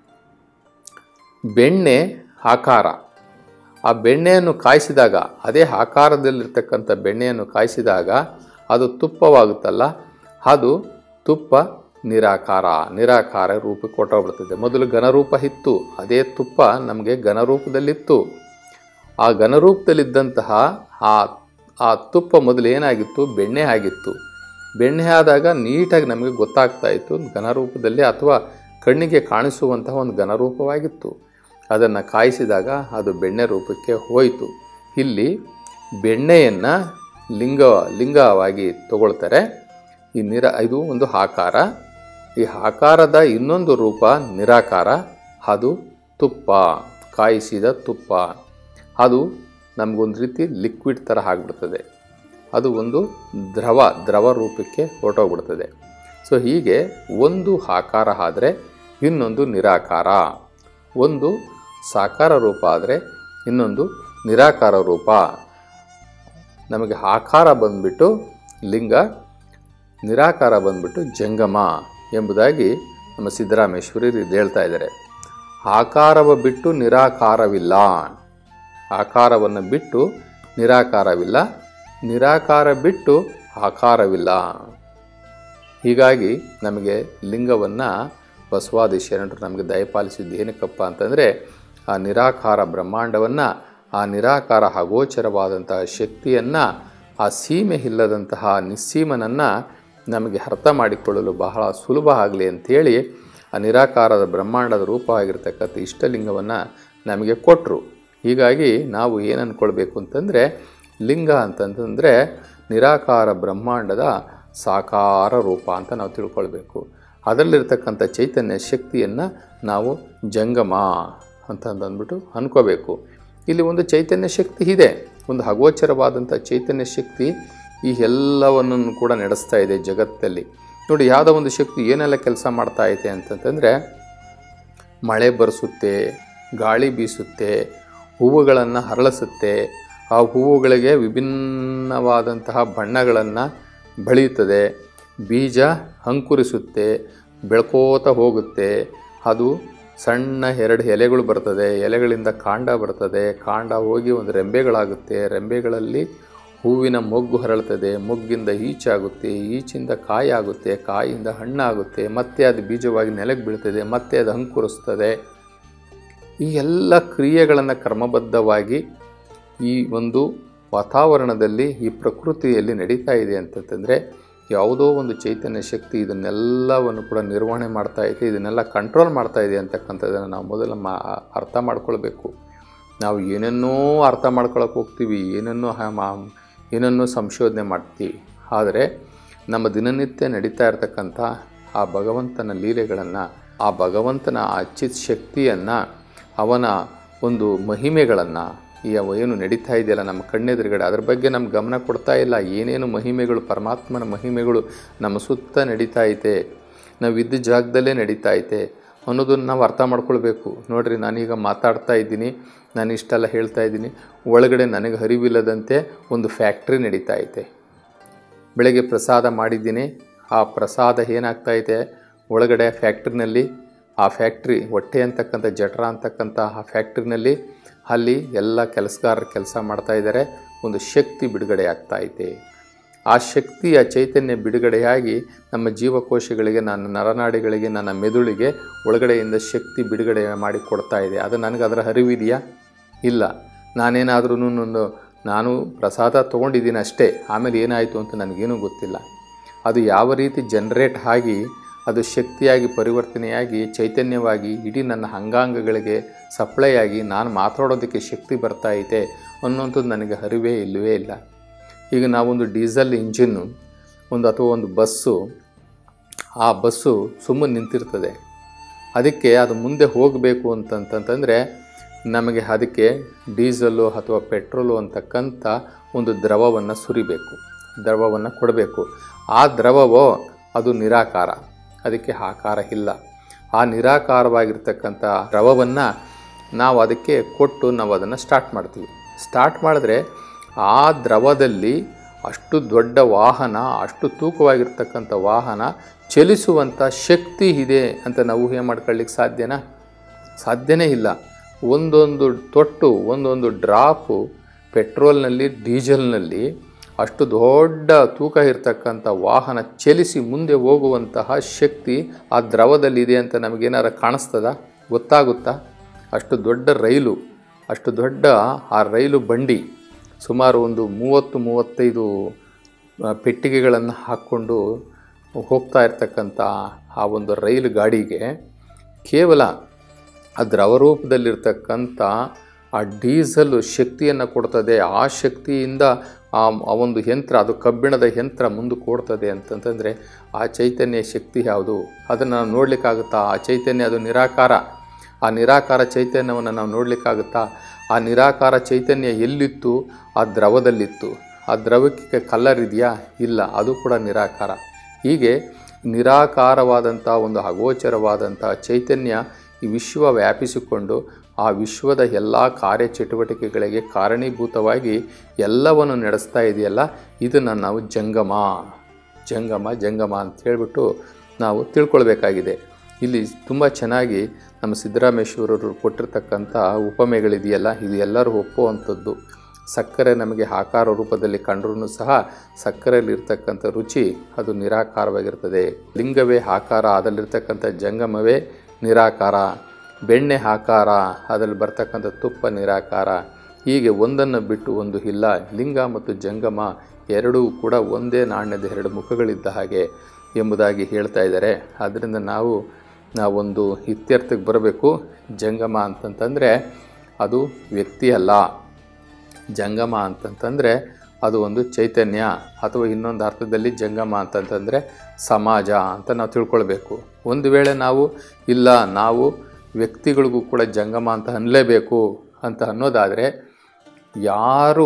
ಬೆಣ್ಣೆ ಆಕಾರ ಆ ಬೆಣ್ಣೆಯನ್ನು ಕಾಯಿಸಿದಾಗ ಅದೇ ಆಕಾರದಲ್ಲಿರ್ತಕ್ಕಂಥ ಬೆಣ್ಣೆಯನ್ನು ಕಾಯಿಸಿದಾಗ ಅದು ತುಪ್ಪವಾಗುತ್ತಲ್ಲ ಅದು ತುಪ್ಪ ನಿರಾಕಾರ ನಿರಾಕಾರ ರೂಪಕ್ಕೆ ಕೊಟ್ಟೋಗ್ಬಿಡ್ತದೆ ಮೊದಲು ಘನರೂಪ ಇತ್ತು ಅದೇ ತುಪ್ಪ ನಮಗೆ ಘನರೂಪದಲ್ಲಿತ್ತು ಆ ಘನರೂಪದಲ್ಲಿದ್ದಂತಹ ಆ ಆ ತುಪ್ಪ ಮೊದಲು ಏನಾಗಿತ್ತು ಬೆಣ್ಣೆ ಆಗಿತ್ತು ಬೆಣ್ಣೆ ಆದಾಗ ನೀಟಾಗಿ ನಮಗೆ ಗೊತ್ತಾಗ್ತಾ ಇತ್ತು ಘನರೂಪದಲ್ಲಿ ಅಥವಾ ಕಣ್ಣಿಗೆ ಕಾಣಿಸುವಂತಹ ಒಂದು ಘನರೂಪವಾಗಿತ್ತು ಅದನ್ನು ಕಾಯಿಸಿದಾಗ ಅದು ಬೆಣ್ಣೆ ರೂಪಕ್ಕೆ ಹೋಯಿತು ಇಲ್ಲಿ ಬೆಣ್ಣೆಯನ್ನು ಲಿಂಗ ಲಿಂಗವಾಗಿ ತಗೊಳ್ತಾರೆ ಈ ನಿರ ಇದು ಒಂದು ಆಕಾರ ಈ ಆಕಾರದ ಇನ್ನೊಂದು ರೂಪ ನಿರಾಕಾರ ಅದು ತುಪ್ಪ ಕಾಯಿಸಿದ ತುಪ್ಪ ಅದು ನಮಗೊಂದು ರೀತಿ ಲಿಕ್ವಿಡ್ ಥರ ಆಗಿಬಿಡ್ತದೆ ಅದು ಒಂದು ದ್ರವ ದ್ರವ ರೂಪಕ್ಕೆ ಹೊರಟೋಗ್ಬಿಡ್ತದೆ ಸೊ ಹೀಗೆ ಒಂದು ಆಕಾರ ಆದರೆ ಇನ್ನೊಂದು ನಿರಾಕಾರ ಒಂದು ಸಾಕಾರ ರೂಪ ಆದರೆ ಇನ್ನೊಂದು ನಿರಾಕಾರ ರೂಪ ನಮಗೆ ಆಕಾರ ಬಂದ್ಬಿಟ್ಟು ಲಿಂಗ ನಿರಾಕಾರ ಬಂದ್ಬಿಟ್ಟು ಜಂಗಮ ಎಂಬುದಾಗಿ ನಮ್ಮ ಸಿದ್ದರಾಮೇಶ್ವರಿ ಇದು ಹೇಳ್ತಾ ಇದ್ದಾರೆ ಆಕಾರವ ಬಿಟ್ಟು ನಿರಾಕಾರವಿಲ್ಲ ಆಕಾರವನ್ನು ಬಿಟ್ಟು ನಿರಾಕಾರವಿಲ್ಲ ನಿರಾಕಾರ ಬಿಟ್ಟು ಆಕಾರವಿಲ್ಲ ಹೀಗಾಗಿ ನಮಗೆ ಲಿಂಗವನ್ನು ಬಸವಾದಿ ಶರಣರು ನಮಗೆ ದಯಪಾಲಿಸಿದ್ದು ಏನಕ್ಕಪ್ಪ ಅಂತಂದರೆ ಆ ನಿರಾಕಾರ ಬ್ರಹ್ಮಾಂಡವನ್ನು ಆ ನಿರಾಕಾರ ಅಗೋಚರವಾದಂತಹ ಶಕ್ತಿಯನ್ನು ಆ ಸೀಮೆ ಇಲ್ಲದಂತಹ ನಿಸ್ಸೀಮನನ್ನು ನಮಗೆ ಅರ್ಥ ಮಾಡಿಕೊಳ್ಳಲು ಬಹಳ ಸುಲಭ ಆಗಲಿ ಅಂಥೇಳಿ ಆ ನಿರಾಕಾರದ ಬ್ರಹ್ಮಾಂಡದ ರೂಪವಾಗಿರ್ತಕ್ಕಂಥ ಇಷ್ಟಲಿಂಗವನ್ನು ನಮಗೆ ಕೊಟ್ಟರು ಹೀಗಾಗಿ ನಾವು ಏನು ಅಂದ್ಕೊಳ್ಬೇಕು ಅಂತಂದರೆ ಲಿಂಗ ಅಂತಂತಂದರೆ ನಿರಾಕಾರ ಬ್ರಹ್ಮಾಂಡದ ಸಾಕಾರ ರೂಪ ಅಂತ ನಾವು ತಿಳ್ಕೊಳ್ಬೇಕು ಅದರಲ್ಲಿರ್ತಕ್ಕಂಥ ಚೈತನ್ಯ ಶಕ್ತಿಯನ್ನು ನಾವು ಜಂಗಮ ಅಂತ ಅಂದ್ಬಿಟ್ಟು ಅನ್ಕೋಬೇಕು ಇಲ್ಲಿ ಒಂದು ಚೈತನ್ಯ ಶಕ್ತಿ ಇದೆ ಒಂದು ಅಗೋಚರವಾದಂಥ ಚೈತನ್ಯ ಶಕ್ತಿ ಈ ಎಲ್ಲವನ್ನು ಕೂಡ ನಡೆಸ್ತಾ ಇದೆ ಜಗತ್ತಲ್ಲಿ ನೋಡಿ ಯಾವುದೋ ಒಂದು ಶಕ್ತಿ ಏನೆಲ್ಲ ಕೆಲಸ ಮಾಡ್ತಾ ಐತೆ ಅಂತಂತಂದರೆ ಮಳೆ ಬರೆಸುತ್ತೆ ಗಾಳಿ ಬೀಸುತ್ತೆ ಹೂವುಗಳನ್ನು ಹರಳಿಸುತ್ತೆ ಆ ಹೂವುಗಳಿಗೆ ವಿಭಿನ್ನವಾದಂತಹ ಬಣ್ಣಗಳನ್ನು ಬೆಳೆಯುತ್ತದೆ ಬೀಜ ಅಂಕುರಿಸುತ್ತೆ ಬೆಳ್ಕೋತ ಹೋಗುತ್ತೆ ಅದು ಸಣ್ಣ ಎರಡು ಎಲೆಗಳು ಬರ್ತದೆ ಎಲೆಗಳಿಂದ ಕಾಂಡ ಬರ್ತದೆ ಕಾಂಡ ಹೋಗಿ ಒಂದು ರೆಂಬೆಗಳಾಗುತ್ತೆ ರೆಂಬೆಗಳಲ್ಲಿ ಹೂವಿನ ಮೊಗ್ಗು ಹರಳ್ತದೆ ಮೊಗ್ಗಿಂದ ಈಚಾಗುತ್ತೆ ಈಚಿಂದ ಕಾಯಿ ಆಗುತ್ತೆ ಕಾಯಿಯಿಂದ ಹಣ್ಣಾಗುತ್ತೆ ಮತ್ತೆ ಅದು ಬೀಜವಾಗಿ ನೆಲಕ್ಕೆ ಬೀಳ್ತದೆ ಮತ್ತೆ ಅದು ಅಂಕುರಿಸ್ತದೆ ಈ ಎಲ್ಲ ಕ್ರಿಯೆಗಳನ್ನು ಕ್ರಮಬದ್ಧವಾಗಿ ಈ ಒಂದು ವಾತಾವರಣದಲ್ಲಿ ಈ ಪ್ರಕೃತಿಯಲ್ಲಿ ನಡೀತಾ ಇದೆ ಅಂತಂತಂದರೆ ಯಾವುದೋ ಒಂದು ಚೈತನ್ಯ ಶಕ್ತಿ ಇದನ್ನೆಲ್ಲವನ್ನು ಕೂಡ ನಿರ್ವಹಣೆ ಮಾಡ್ತಾ ಇದೆ ಇದನ್ನೆಲ್ಲ ಕಂಟ್ರೋಲ್ ಮಾಡ್ತಾ ಇದೆ ಅಂತಕ್ಕಂಥದ್ದನ್ನು ನಾವು ಮೊದಲು ಮಾ ಅರ್ಥ ಮಾಡ್ಕೊಳ್ಬೇಕು ನಾವು ಏನನ್ನೋ ಅರ್ಥ ಮಾಡ್ಕೊಳಕ್ಕೆ ಹೋಗ್ತೀವಿ ಏನನ್ನೋ ಹ- ಮಾ ಏನನ್ನೋ ಸಂಶೋಧನೆ ಮಾಡ್ತೀವಿ ಆದರೆ ನಮ್ಮ ದಿನನಿತ್ಯ ನಡೀತಾ ಇರತಕ್ಕಂಥ ಆ ಭಗವಂತನ ಲೀಲೆಗಳನ್ನು ಆ ಭಗವಂತನ ಆ ಚಿತ್ ಶಕ್ತಿಯನ್ನು ಅವನ ಒಂದು ಮಹಿಮೆಗಳನ್ನು ಈ ಅವ ಏನು ನಡೀತಾ ಇದೆಯಲ್ಲ ನಮ್ಮ ಕಣ್ಣೆದುರುಗಡೆ ಅದ್ರ ಬಗ್ಗೆ ನಮ್ಗೆ ಗಮನ ಕೊಡ್ತಾ ಇಲ್ಲ ಏನೇನು ಮಹಿಮೆಗಳು ಪರಮಾತ್ಮನ ಮಹಿಮೆಗಳು ನಮ್ಮ ಸುತ್ತ ನಡೀತಾ ಐತೆ ನಾವು ಇದ್ದ ಜಾಗದಲ್ಲೇ ನಡೀತಾ ಐತೆ ಅನ್ನೋದನ್ನು ನಾವು ಅರ್ಥ ಮಾಡ್ಕೊಳ್ಬೇಕು ನೋಡ್ರಿ ನಾನೀಗ ಮಾತಾಡ್ತಾ ಇದ್ದೀನಿ ನಾನು ಇಷ್ಟೆಲ್ಲ ಹೇಳ್ತಾ ಇದ್ದೀನಿ ಒಳಗಡೆ ನನಗೆ ಹರಿವಿಲ್ಲದಂತೆ ಒಂದು ಫ್ಯಾಕ್ಟ್ರಿ ನಡೀತಾ ಐತೆ ಬೆಳಗ್ಗೆ ಪ್ರಸಾದ ಮಾಡಿದ್ದೀನಿ ಆ ಪ್ರಸಾದ ಏನಾಗ್ತಾ ಐತೆ ಒಳಗಡೆ ಫ್ಯಾಕ್ಟ್ರಿನಲ್ಲಿ ಆ ಫ್ಯಾಕ್ಟ್ರಿ ಹೊಟ್ಟೆ ಅಂತಕ್ಕಂಥ ಜಠರ ಅಂತಕ್ಕಂಥ ಆ ಫ್ಯಾಕ್ಟ್ರಿನಲ್ಲಿ ಅಲ್ಲಿ ಎಲ್ಲ ಕೆಲಸಗಾರರು ಕೆಲಸ ಮಾಡ್ತಾ ಇದ್ದಾರೆ ಒಂದು ಶಕ್ತಿ ಬಿಡುಗಡೆ ಆಗ್ತಾ ಐತೆ ಆ ಶಕ್ತಿಯ ಚೈತನ್ಯ ಬಿಡುಗಡೆಯಾಗಿ ನಮ್ಮ ಜೀವಕೋಶಗಳಿಗೆ ನನ್ನ ನರನಾಡಿಗಳಿಗೆ ನನ್ನ ಮೆದುಳಿಗೆ ಒಳಗಡೆಯಿಂದ ಶಕ್ತಿ ಬಿಡುಗಡೆ ಮಾಡಿ ಕೊಡ್ತಾ ಇದೆ ಅದು ನನಗೆ ಅದರ ಅರಿವಿದೆಯಾ ಇಲ್ಲ ನಾನೇನಾದ್ರೂ ಒಂದು ನಾನು ಪ್ರಸಾದ ತೊಗೊಂಡಿದ್ದೀನಿ ಅಷ್ಟೇ ಆಮೇಲೆ ಏನಾಯಿತು ಅಂತ ನನಗೇನೂ ಗೊತ್ತಿಲ್ಲ ಅದು ಯಾವ ರೀತಿ ಜನ್ರೇಟ್ ಆಗಿ ಅದು ಶಕ್ತಿಯಾಗಿ ಪರಿವರ್ತನೆಯಾಗಿ ಚೈತನ್ಯವಾಗಿ ಇಡೀ ನನ್ನ ಅಂಗಾಂಗಗಳಿಗೆ ಸಪ್ಲೈ ಆಗಿ ನಾನು ಮಾತಾಡೋದಕ್ಕೆ ಶಕ್ತಿ ಬರ್ತಾ ಐತೆ ಅನ್ನೋಂಥದ್ದು ನನಗೆ ಅರಿವೇ ಇಲ್ಲವೇ ಇಲ್ಲ ಈಗ ನಾವೊಂದು ಡೀಸೆಲ್ ಇಂಜಿನ್ನು ಒಂದು ಅಥವಾ ಒಂದು ಬಸ್ಸು ಆ ಬಸ್ಸು ಸುಮ್ಮನೆ ನಿಂತಿರ್ತದೆ ಅದಕ್ಕೆ ಅದು ಮುಂದೆ ಹೋಗಬೇಕು ಅಂತಂತಂತಂದರೆ ನಮಗೆ ಅದಕ್ಕೆ ಡೀಸೆಲ್ಲು ಅಥವಾ ಪೆಟ್ರೋಲು ಅಂತಕ್ಕಂಥ ಒಂದು ದ್ರವವನ್ನು ಸುರಿಬೇಕು ದ್ರವವನ್ನು ಕೊಡಬೇಕು ಆ ದ್ರವವೋ ಅದು ನಿರಾಕಾರ ಅದಕ್ಕೆ ಆಕಾರ ಇಲ್ಲ ಆ ನಿರಾಕಾರವಾಗಿರ್ತಕ್ಕಂಥ ದ್ರವವನ್ನು ನಾವು ಅದಕ್ಕೆ ಕೊಟ್ಟು ನಾವು ಅದನ್ನು ಸ್ಟಾರ್ಟ್ ಮಾಡ್ತೀವಿ ಸ್ಟಾರ್ಟ್ ಮಾಡಿದ್ರೆ ಆ ದ್ರವದಲ್ಲಿ ಅಷ್ಟು ದೊಡ್ಡ ವಾಹನ ಅಷ್ಟು ತೂಕವಾಗಿರ್ತಕ್ಕಂಥ ವಾಹನ ಚಲಿಸುವಂಥ ಶಕ್ತಿ ಇದೆ ಅಂತ ನಾವು ಊಹೆ ಮಾಡ್ಕೊಳ್ಳಿಕ್ಕೆ ಸಾಧ್ಯನಾ ಸಾಧ್ಯನೇ ಇಲ್ಲ ಒಂದೊಂದು ತೊಟ್ಟು ಒಂದೊಂದು ಡ್ರಾಪು ಪೆಟ್ರೋಲ್ನಲ್ಲಿ ಡೀಸೆಲ್ನಲ್ಲಿ ಅಷ್ಟು ದೊಡ್ಡ ತೂಕ ಇರತಕ್ಕಂಥ ವಾಹನ ಚಲಿಸಿ ಮುಂದೆ ಹೋಗುವಂತಹ ಶಕ್ತಿ ಆ ದ್ರವದಲ್ಲಿದೆ ಅಂತ ನಮಗೇನಾರ ಕಾಣಿಸ್ತದ ಗೊತ್ತಾಗುತ್ತಾ ಅಷ್ಟು ದೊಡ್ಡ ರೈಲು ಅಷ್ಟು ದೊಡ್ಡ ಆ ರೈಲು ಬಂಡಿ ಸುಮಾರು ಒಂದು ಮೂವತ್ತು ಮೂವತ್ತೈದು ಆ, ಪೆಟ್ಟಿಗೆಗಳನ್ನು ಹಾಕ್ಕೊಂಡು ಹೋಗ್ತಾ ಇರ್ತಕ್ಕಂಥ ಆ ಒಂದು ರೈಲು ಗಾಡಿಗೆ ಕೇವಲ ಆ ದ್ರವ ರೂಪದಲ್ಲಿರ್ತಕ್ಕಂಥ ಆ ಡೀಸಲ್ ಶಕ್ತಿಯನ್ನು ಕೊಡ್ತದೆ ಆ ಶಕ್ತಿಯಿಂದ ಆ ಆ ಒಂದು ಯಂತ್ರ ಅದು ಕಬ್ಬಿಣದ ಯಂತ್ರ ಮುಂದಕ್ಕೆ ಓಡ್ತದೆ ಅಂತಂತಂದರೆ ಆ ಚೈತನ್ಯ ಶಕ್ತಿ ಯಾವುದು ಅದನ್ನು ನಾವು ನೋಡಲಿಕ್ಕಾಗುತ್ತಾ ಆ ಚೈತನ್ಯ ಅದು ನಿರಾಕಾರ ಆ ನಿರಾಕಾರ ಚೈತನ್ಯವನ್ನು ನಾವು ನೋಡಲಿಕ್ಕಾಗುತ್ತಾ ಆ ನಿರಾಕಾರ ಚೈತನ್ಯ ಎಲ್ಲಿತ್ತು ಆ ದ್ರವದಲ್ಲಿತ್ತು ಆ ದ್ರವಕ್ಕೆ ಕಲರ್ ಇದೆಯಾ ಇಲ್ಲ ಅದು ಕೂಡ ನಿರಾಕಾರ ಹೀಗೆ ನಿರಾಕಾರವಾದಂಥ ಒಂದು ಅಗೋಚರವಾದಂಥ ಚೈತನ್ಯ ಈ ವಿಶ್ವ ವ್ಯಾಪಿಸಿಕೊಂಡು ಆ ವಿಶ್ವದ ಎಲ್ಲ ಕಾರ್ಯಚಟುವಟಿಕೆಗಳಿಗೆ ಕಾರಣೀಭೂತವಾಗಿ ಎಲ್ಲವನ್ನು ನಡೆಸ್ತಾ ಇದೆಯಲ್ಲ ಇದನ್ನು ನಾವು ಜಂಗಮ ಜಂಗಮ ಜಂಗಮ ಅಂತ ಹೇಳಿಬಿಟ್ಟು ನಾವು ತಿಳ್ಕೊಳ್ಬೇಕಾಗಿದೆ ಇಲ್ಲಿ ತುಂಬ ಚೆನ್ನಾಗಿ ನಮ್ಮ ಸಿದ್ದರಾಮೇಶ್ವರರು ಕೊಟ್ಟಿರ್ತಕ್ಕಂಥ ಉಪಮೆಗಳಿದೆಯಲ್ಲ ಇದು ಎಲ್ಲರೂ ಒಪ್ಪುವಂಥದ್ದು ಸಕ್ಕರೆ ನಮಗೆ ಆಕಾರ ರೂಪದಲ್ಲಿ ಕಂಡ್ರೂ ಸಹ ಸಕ್ಕರೆಯಲ್ಲಿರ್ತಕ್ಕಂಥ ರುಚಿ ಅದು ನಿರಾಕಾರವಾಗಿರ್ತದೆ ಲಿಂಗವೇ ಆಕಾರ ಅದರಲ್ಲಿರ್ತಕ್ಕಂಥ ಜಂಗಮವೇ ನಿರಾಕಾರ ಬೆಣ್ಣೆ ಆಕಾರ ಅದರಲ್ಲಿ ಬರ್ತಕ್ಕಂಥ ತುಪ್ಪ ನಿರಾಕಾರ ಹೀಗೆ ಒಂದನ್ನು ಬಿಟ್ಟು ಒಂದು ಇಲ್ಲ ಲಿಂಗ ಮತ್ತು ಜಂಗಮ ಎರಡೂ ಕೂಡ ಒಂದೇ ನಾಣ್ಯದ ಎರಡು ಮುಖಗಳಿದ್ದ ಹಾಗೆ ಎಂಬುದಾಗಿ ಹೇಳ್ತಾ ಇದ್ದಾರೆ ಆದ್ದರಿಂದ ನಾವು ನಾವೊಂದು ಇತ್ಯರ್ಥಕ್ಕೆ ಬರಬೇಕು ಜಂಗಮ ಅಂತಂತಂದರೆ ಅದು ವ್ಯಕ್ತಿ ಅಲ್ಲ ಜಂಗಮ ಅಂತಂತಂದರೆ ಅದು ಒಂದು ಚೈತನ್ಯ ಅಥವಾ ಇನ್ನೊಂದು ಅರ್ಥದಲ್ಲಿ ಜಂಗಮ ಅಂತಂತಂದರೆ ಸಮಾಜ ಅಂತ ನಾವು ತಿಳ್ಕೊಳ್ಬೇಕು ಒಂದು ವೇಳೆ ನಾವು ಇಲ್ಲ ನಾವು ವ್ಯಕ್ತಿಗಳಿಗೂ ಕೂಡ ಜಂಗಮ ಅಂತ ಅನ್ನಲೇಬೇಕು ಅಂತ ಅನ್ನೋದಾದರೆ ಯಾರು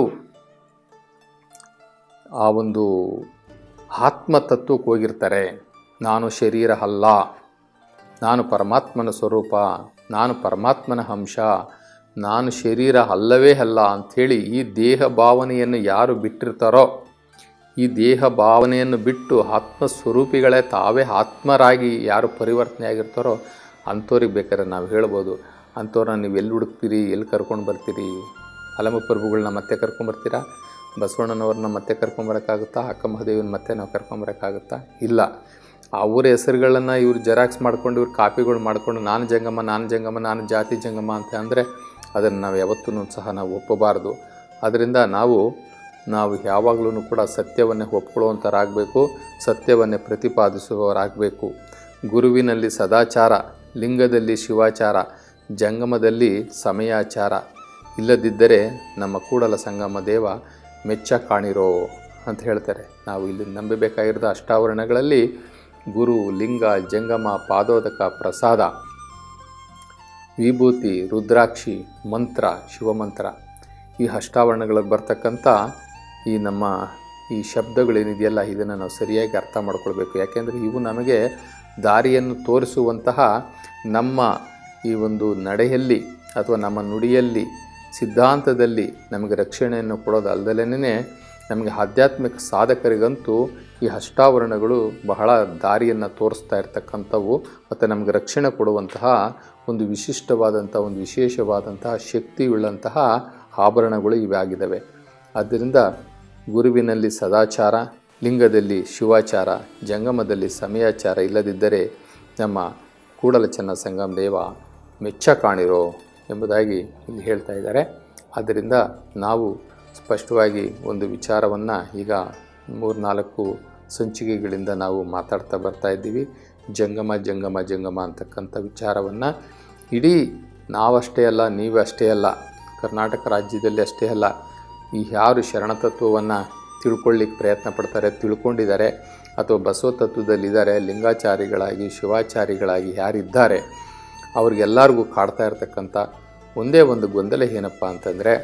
ಆ ಒಂದು ಆತ್ಮತತ್ವಕ್ಕೆ ಹೋಗಿರ್ತಾರೆ ನಾನು ಶರೀರ ಅಲ್ಲ ನಾನು ಪರಮಾತ್ಮನ ಸ್ವರೂಪ ನಾನು ಪರಮಾತ್ಮನ ಅಂಶ ನಾನು ಶರೀರ ಅಲ್ಲವೇ ಅಲ್ಲ ಅಂಥೇಳಿ ಈ ದೇಹ ಭಾವನೆಯನ್ನು ಯಾರು ಬಿಟ್ಟಿರ್ತಾರೋ ಈ ದೇಹ ಭಾವನೆಯನ್ನು ಬಿಟ್ಟು ಆತ್ಮಸ್ವರೂಪಿಗಳೇ ತಾವೇ ಆತ್ಮರಾಗಿ ಯಾರು ಪರಿವರ್ತನೆ ಆಗಿರ್ತಾರೋ ಅಂಥವ್ರಿಗೆ ಬೇಕಾದ್ರೆ ನಾವು ಹೇಳ್ಬೋದು ಅಂಥವ್ರನ್ನ ನೀವು ಎಲ್ಲಿ ಹುಡುಕ್ತೀರಿ ಎಲ್ಲಿ ಕರ್ಕೊಂಡು ಬರ್ತೀರಿ ಹಲಮ ಪ್ರಭುಗಳನ್ನ ಮತ್ತೆ ಕರ್ಕೊಂಬರ್ತೀರಾ ಬಸವಣ್ಣನವ್ರನ್ನ ಮತ್ತೆ ಕರ್ಕೊಂಬರೋಕ್ಕಾಗುತ್ತಾ ಅಕ್ಕ ಮಹಾದೇವಿನ ಮತ್ತೆ ನಾವು ಕರ್ಕೊಂಬರೋಕ್ಕಾಗುತ್ತಾ ಇಲ್ಲ ಅವ್ರ ಹೆಸರುಗಳನ್ನು ಇವ್ರು ಜೆರಾಕ್ಸ್ ಮಾಡ್ಕೊಂಡು ಇವ್ರು ಕಾಪಿಗಳು ಮಾಡ್ಕೊಂಡು ನಾನು ಜಂಗಮ ನಾನು ಜಂಗಮ ನಾನು ಜಾತಿ ಜಂಗಮ ಅಂತ ಅಂದರೆ ಅದನ್ನು ನಾವು ಯಾವತ್ತೂ ಸಹ ನಾವು ಒಪ್ಪಬಾರ್ದು ಅದರಿಂದ ನಾವು ನಾವು ಯಾವಾಗಲೂ ಕೂಡ ಸತ್ಯವನ್ನೇ ಒಪ್ಕೊಳ್ಳುವಂಥರಾಗಬೇಕು ಸತ್ಯವನ್ನೇ ಪ್ರತಿಪಾದಿಸುವವರಾಗಬೇಕು ಗುರುವಿನಲ್ಲಿ ಸದಾಚಾರ ಲಿಂಗದಲ್ಲಿ ಶಿವಾಚಾರ ಜಂಗಮದಲ್ಲಿ ಸಮಯಾಚಾರ ಇಲ್ಲದಿದ್ದರೆ ನಮ್ಮ ಕೂಡಲ ಸಂಗಮ ದೇವ ಮೆಚ್ಚ ಕಾಣಿರೋ ಅಂತ ಹೇಳ್ತಾರೆ ನಾವು ಇಲ್ಲಿ ನಂಬಬೇಕಾಗಿರೋದು ಅಷ್ಟಾವರಣಗಳಲ್ಲಿ ಗುರು ಲಿಂಗ ಜಂಗಮ ಪಾದೋದಕ ಪ್ರಸಾದ ವಿಭೂತಿ ರುದ್ರಾಕ್ಷಿ ಮಂತ್ರ ಶಿವಮಂತ್ರ ಈ ಅಷ್ಟಾವರಣಗಳಿಗೆ ಬರ್ತಕ್ಕಂಥ ಈ ನಮ್ಮ ಈ ಶಬ್ದಗಳೇನಿದೆಯಲ್ಲ ಇದನ್ನು ನಾವು ಸರಿಯಾಗಿ ಅರ್ಥ ಮಾಡ್ಕೊಳ್ಬೇಕು ಯಾಕೆಂದರೆ ಇವು ನಮಗೆ ದಾರಿಯನ್ನು ತೋರಿಸುವಂತಹ ನಮ್ಮ ಈ ಒಂದು ನಡೆಯಲ್ಲಿ ಅಥವಾ ನಮ್ಮ ನುಡಿಯಲ್ಲಿ ಸಿದ್ಧಾಂತದಲ್ಲಿ ನಮಗೆ ರಕ್ಷಣೆಯನ್ನು ಕೊಡೋದು ಅಲ್ಲದಲೇ ನಮಗೆ ಆಧ್ಯಾತ್ಮಿಕ ಸಾಧಕರಿಗಂತೂ ಈ ಅಷ್ಟಾವರಣಗಳು ಬಹಳ ದಾರಿಯನ್ನು ತೋರಿಸ್ತಾ ಇರ್ತಕ್ಕಂಥವು ಮತ್ತು ನಮಗೆ ರಕ್ಷಣೆ ಕೊಡುವಂತಹ ಒಂದು ವಿಶಿಷ್ಟವಾದಂಥ ಒಂದು ವಿಶೇಷವಾದಂತಹ ಶಕ್ತಿಯುಳ್ಳಂತಹ ಆಭರಣಗಳು ಇವೆ ಆಗಿದ್ದಾವೆ ಆದ್ದರಿಂದ ಗುರುವಿನಲ್ಲಿ ಸದಾಚಾರ ಲಿಂಗದಲ್ಲಿ ಶಿವಾಚಾರ ಜಂಗಮದಲ್ಲಿ ಸಮಯಾಚಾರ ಇಲ್ಲದಿದ್ದರೆ ನಮ್ಮ ಕೂಡಲ ಚೆನ್ನ ಸಂಗಮ ದೇವ ಮೆಚ್ಚ ಕಾಣಿರೋ ಎಂಬುದಾಗಿ ಇಲ್ಲಿ ಹೇಳ್ತಾ ಇದ್ದಾರೆ ಆದ್ದರಿಂದ ನಾವು ಸ್ಪಷ್ಟವಾಗಿ ಒಂದು ವಿಚಾರವನ್ನು ಈಗ ಮೂರ್ನಾಲ್ಕು ಸಂಚಿಕೆಗಳಿಂದ ನಾವು ಮಾತಾಡ್ತಾ ಬರ್ತಾ ಇದ್ದೀವಿ ಜಂಗಮ ಜಂಗಮ ಜಂಗಮ ಅಂತಕ್ಕಂಥ ವಿಚಾರವನ್ನು ಇಡೀ ನಾವಷ್ಟೇ ಅಲ್ಲ ನೀವು ಅಷ್ಟೇ ಅಲ್ಲ ಕರ್ನಾಟಕ ರಾಜ್ಯದಲ್ಲಿ ಅಷ್ಟೇ ಅಲ್ಲ ಈ ಯಾರು ಶರಣತತ್ವವನ್ನು ತಿಳ್ಕೊಳ್ಳಿಕ್ಕೆ ಪ್ರಯತ್ನ ಪಡ್ತಾರೆ ತಿಳ್ಕೊಂಡಿದ್ದಾರೆ ಅಥವಾ ಬಸವ ತತ್ವದಲ್ಲಿದ್ದಾರೆ ಲಿಂಗಾಚಾರಿಗಳಾಗಿ ಶಿವಾಚಾರಿಗಳಾಗಿ ಯಾರಿದ್ದಾರೆ ಅವ್ರಿಗೆಲ್ಲರಿಗೂ ಕಾಡ್ತಾ ಇರ್ತಕ್ಕಂಥ ಒಂದೇ ಒಂದು ಗೊಂದಲ ಏನಪ್ಪ ಅಂತಂದರೆ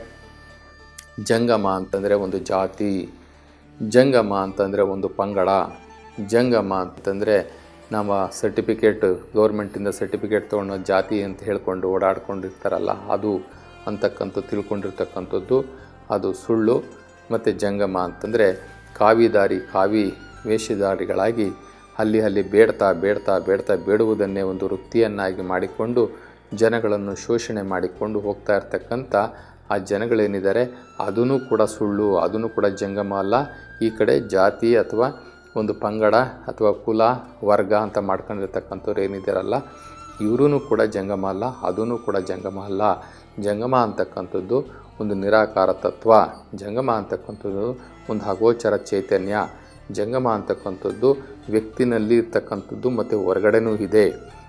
ಜಂಗಮ ಅಂತಂದರೆ ಒಂದು ಜಾತಿ ಜಂಗಮ ಅಂತಂದರೆ ಒಂದು ಪಂಗಡ ಜಂಗಮ ಅಂತಂದರೆ ನಮ್ಮ ಸರ್ಟಿಫಿಕೇಟ್ ಗೌರ್ಮೆಂಟಿಂದ ಸರ್ಟಿಫಿಕೇಟ್ ತೊಗೊಂಡು ಜಾತಿ ಅಂತ ಹೇಳ್ಕೊಂಡು ಓಡಾಡ್ಕೊಂಡಿರ್ತಾರಲ್ಲ ಅದು ಅಂತಕ್ಕಂಥ ತಿಳ್ಕೊಂಡಿರ್ತಕ್ಕಂಥದ್ದು ಅದು ಸುಳ್ಳು ಮತ್ತು ಜಂಗಮ ಅಂತಂದರೆ ಕಾವಿದಾರಿ ಕಾವಿ ವೇಷಧಾರಿಗಳಾಗಿ ಅಲ್ಲಿ ಅಲ್ಲಿ ಬೇಡ್ತಾ ಬೇಡ್ತಾ ಬೇಡ್ತಾ ಬೇಡುವುದನ್ನೇ ಒಂದು ವೃತ್ತಿಯನ್ನಾಗಿ ಮಾಡಿಕೊಂಡು ಜನಗಳನ್ನು ಶೋಷಣೆ ಮಾಡಿಕೊಂಡು ಹೋಗ್ತಾ ಇರ್ತಕ್ಕಂಥ ಆ ಜನಗಳೇನಿದ್ದಾರೆ ಅದೂ ಕೂಡ ಸುಳ್ಳು ಅದೂ ಕೂಡ ಜಂಗಮ ಅಲ್ಲ ಈ ಕಡೆ ಜಾತಿ ಅಥವಾ ಒಂದು ಪಂಗಡ ಅಥವಾ ಕುಲ ವರ್ಗ ಅಂತ ಮಾಡ್ಕೊಂಡಿರ್ತಕ್ಕಂಥವ್ರು ಏನಿದ್ದಾರಲ್ಲ ಇವರೂ ಕೂಡ ಜಂಗಮ ಅಲ್ಲ ಅದೂ ಕೂಡ ಜಂಗಮ ಅಲ್ಲ ಜಂಗಮ ಅಂತಕ್ಕಂಥದ್ದು ಒಂದು ನಿರಾಕಾರ ತತ್ವ ಜಂಗಮ ಅಂತಕ್ಕಂಥದ್ದು ಒಂದು ಅಗೋಚರ ಚೈತನ್ಯ ಜಂಗಮ ಅಂತಕ್ಕಂಥದ್ದು ವ್ಯಕ್ತಿನಲ್ಲಿ ಇರ್ತಕ್ಕಂಥದ್ದು ಮತ್ತು ಹೊರಗಡೆನೂ ಇದೆ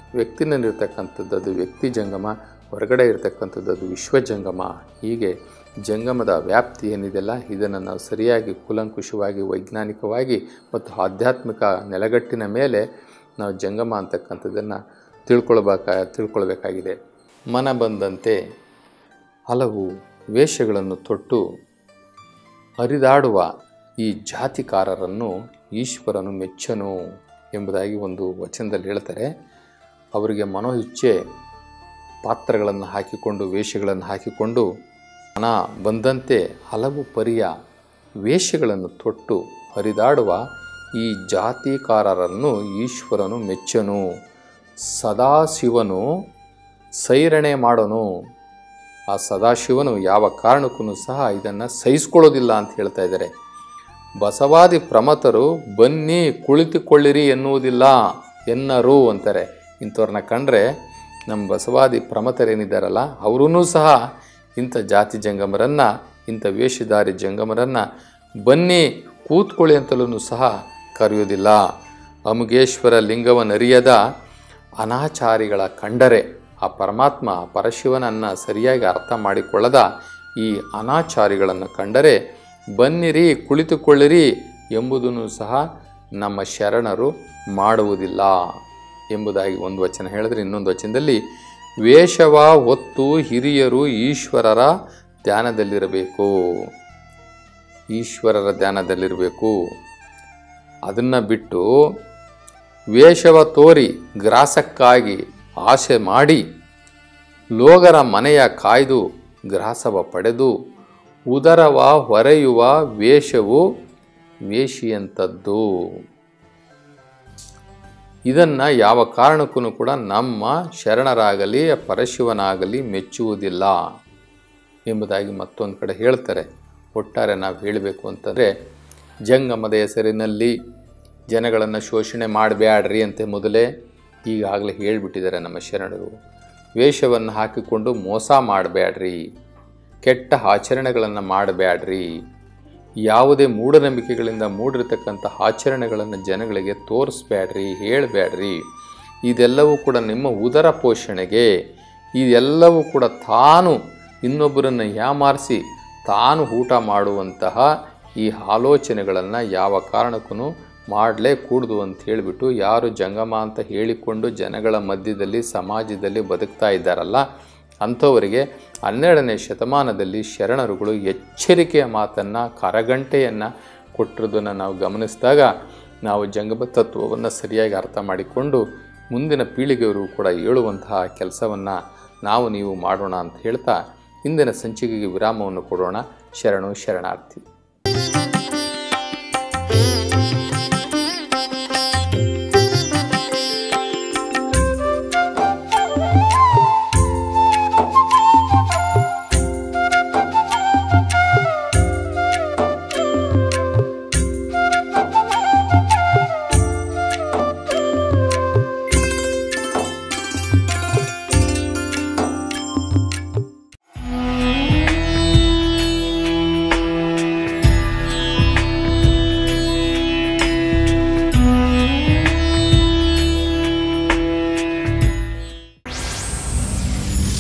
ವ್ಯಕ್ತಿನಲ್ಲಿರ್ತಕ್ಕಂಥದ್ದು ಅದು ವ್ಯಕ್ತಿ ಜಂಗಮ ಹೊರಗಡೆ ಇರತಕ್ಕಂಥದ್ದು ಅದು ವಿಶ್ವ ಜಂಗಮ ಹೀಗೆ ಜಂಗಮದ ವ್ಯಾಪ್ತಿ ಏನಿದೆಯಲ್ಲ ಇದನ್ನು ನಾವು ಸರಿಯಾಗಿ ಕೂಲಂಕುಷವಾಗಿ ವೈಜ್ಞಾನಿಕವಾಗಿ ಮತ್ತು ಆಧ್ಯಾತ್ಮಿಕ ನೆಲೆಗಟ್ಟಿನ ಮೇಲೆ ನಾವು ಜಂಗಮ ಅಂತಕ್ಕಂಥದ್ದನ್ನು ತಿಳ್ಕೊಳ್ಬೇಕಾ ತಿಳ್ಕೊಳ್ಬೇಕಾಗಿದೆ ಮನ ಬಂದಂತೆ ಹಲವು ವೇಷಗಳನ್ನು ತೊಟ್ಟು ಹರಿದಾಡುವ ಈ ಜಾತಿಕಾರರನ್ನು ಈಶ್ವರನು ಮೆಚ್ಚನು ಎಂಬುದಾಗಿ ಒಂದು ವಚನದಲ್ಲಿ ಹೇಳ್ತಾರೆ ಅವರಿಗೆ ಮನೋಇಚ್ಛೆ ಪಾತ್ರಗಳನ್ನು ಹಾಕಿಕೊಂಡು ವೇಷಗಳನ್ನು ಹಾಕಿಕೊಂಡು ಹಣ ಬಂದಂತೆ ಹಲವು ಪರಿಯ ವೇಷಗಳನ್ನು ತೊಟ್ಟು ಹರಿದಾಡುವ ಈ ಜಾತಿಕಾರರನ್ನು ಈಶ್ವರನು ಮೆಚ್ಚನು ಸದಾಶಿವನು ಸೈರಣೆ ಮಾಡೋನು ಆ ಸದಾಶಿವನು ಯಾವ ಕಾರಣಕ್ಕೂ ಸಹ ಇದನ್ನು ಸಹಿಸ್ಕೊಳ್ಳೋದಿಲ್ಲ ಅಂತ ಹೇಳ್ತಾ ಇದ್ದಾರೆ ಬಸವಾದಿ ಪ್ರಮತರು ಬನ್ನಿ ಕುಳಿತುಕೊಳ್ಳಿರಿ ಎನ್ನುವುದಿಲ್ಲ ಎನ್ನರು ಅಂತಾರೆ ಇಂಥವ್ರನ್ನ ಕಂಡ್ರೆ ನಮ್ಮ ಬಸವಾದಿ ಪ್ರಮತರೇನಿದ್ದಾರಲ್ಲ ಅವರೂ ಸಹ ಇಂಥ ಜಾತಿ ಜಂಗಮರನ್ನು ಇಂಥ ವೇಷಧಾರಿ ಜಂಗಮರನ್ನು ಬನ್ನಿ ಕೂತ್ಕೊಳ್ಳಿ ಅಂತಲೂ ಸಹ ಕರೆಯೋದಿಲ್ಲ ಅಮುಗೇಶ್ವರ ಲಿಂಗವನ್ನರಿಯದ ಅನಾಚಾರಿಗಳ ಕಂಡರೆ ಆ ಪರಮಾತ್ಮ ಪರಶಿವನನ್ನು ಸರಿಯಾಗಿ ಅರ್ಥ ಮಾಡಿಕೊಳ್ಳದ ಈ ಅನಾಚಾರಿಗಳನ್ನು ಕಂಡರೆ ಬನ್ನಿರಿ ಕುಳಿತುಕೊಳ್ಳಿರಿ ಎಂಬುದನ್ನು ಸಹ ನಮ್ಮ ಶರಣರು ಮಾಡುವುದಿಲ್ಲ ಎಂಬುದಾಗಿ ಒಂದು ವಚನ ಹೇಳಿದ್ರೆ ಇನ್ನೊಂದು ವಚನದಲ್ಲಿ ವೇಷವ ಹೊತ್ತು ಹಿರಿಯರು ಈಶ್ವರರ ಧ್ಯಾನದಲ್ಲಿರಬೇಕು ಈಶ್ವರರ ಧ್ಯಾನದಲ್ಲಿರಬೇಕು ಅದನ್ನು ಬಿಟ್ಟು ವೇಷವ ತೋರಿ ಗ್ರಾಸಕ್ಕಾಗಿ ಆಸೆ ಮಾಡಿ ಲೋಗರ ಮನೆಯ ಕಾಯ್ದು ಗ್ರಾಸವ ಪಡೆದು ಉದರವ ಹೊರೆಯುವ ವೇಷವು ವೇಷಿಯಂಥದ್ದು ಇದನ್ನು ಯಾವ ಕಾರಣಕ್ಕೂ ಕೂಡ ನಮ್ಮ ಶರಣರಾಗಲಿ ಪರಶಿವನಾಗಲಿ ಮೆಚ್ಚುವುದಿಲ್ಲ ಎಂಬುದಾಗಿ ಮತ್ತೊಂದು ಕಡೆ ಹೇಳ್ತಾರೆ ಒಟ್ಟಾರೆ ನಾವು ಹೇಳಬೇಕು ಅಂತಂದರೆ ಜಂಗಮದ ಹೆಸರಿನಲ್ಲಿ ಜನಗಳನ್ನು ಶೋಷಣೆ ಮಾಡಬೇಡ್ರಿ ಅಂತೆ ಮೊದಲೇ ಈಗಾಗಲೇ ಹೇಳಿಬಿಟ್ಟಿದ್ದಾರೆ ನಮ್ಮ ಶರಣರು ವೇಷವನ್ನು ಹಾಕಿಕೊಂಡು ಮೋಸ ಮಾಡಬೇಡ್ರಿ ಕೆಟ್ಟ ಆಚರಣೆಗಳನ್ನು ಮಾಡಬೇಡ್ರಿ ಯಾವುದೇ ಮೂಢನಂಬಿಕೆಗಳಿಂದ ಮೂಡಿರ್ತಕ್ಕಂಥ ಆಚರಣೆಗಳನ್ನು ಜನಗಳಿಗೆ ತೋರಿಸ್ಬೇಡ್ರಿ ಹೇಳಬೇಡ್ರಿ ಇದೆಲ್ಲವೂ ಕೂಡ ನಿಮ್ಮ ಉದರ ಪೋಷಣೆಗೆ ಇದೆಲ್ಲವೂ ಕೂಡ ತಾನು ಇನ್ನೊಬ್ಬರನ್ನು ಯಾಮಾರಿಸಿ ತಾನು ಊಟ ಮಾಡುವಂತಹ ಈ ಆಲೋಚನೆಗಳನ್ನು ಯಾವ ಕಾರಣಕ್ಕೂ ಮಾಡಲೇ ಕೂಡ್ದು ಅಂತ ಹೇಳಿಬಿಟ್ಟು ಯಾರು ಜಂಗಮ ಅಂತ ಹೇಳಿಕೊಂಡು ಜನಗಳ ಮಧ್ಯದಲ್ಲಿ ಸಮಾಜದಲ್ಲಿ ಬದುಕ್ತಾ ಇದ್ದಾರಲ್ಲ ಅಂಥವರಿಗೆ ಹನ್ನೆರಡನೇ ಶತಮಾನದಲ್ಲಿ ಶರಣರುಗಳು ಎಚ್ಚರಿಕೆಯ ಮಾತನ್ನು ಕರಗಂಟೆಯನ್ನು ಕೊಟ್ಟಿರೋದನ್ನು ನಾವು ಗಮನಿಸಿದಾಗ ನಾವು ಜಂಗಮ ತತ್ವವನ್ನು ಸರಿಯಾಗಿ ಅರ್ಥ ಮಾಡಿಕೊಂಡು ಮುಂದಿನ ಪೀಳಿಗೆಯವರು ಕೂಡ ಹೇಳುವಂತಹ ಕೆಲಸವನ್ನು ನಾವು ನೀವು ಮಾಡೋಣ ಅಂತ ಹೇಳ್ತಾ ಇಂದಿನ ಸಂಚಿಕೆಗೆ ವಿರಾಮವನ್ನು ಕೊಡೋಣ ಶರಣು ಶರಣಾರ್ಥಿ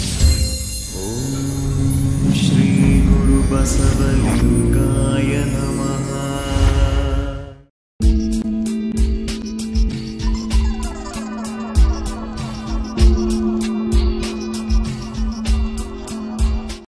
श्रीगुरुबसवलिङ्गाय नमः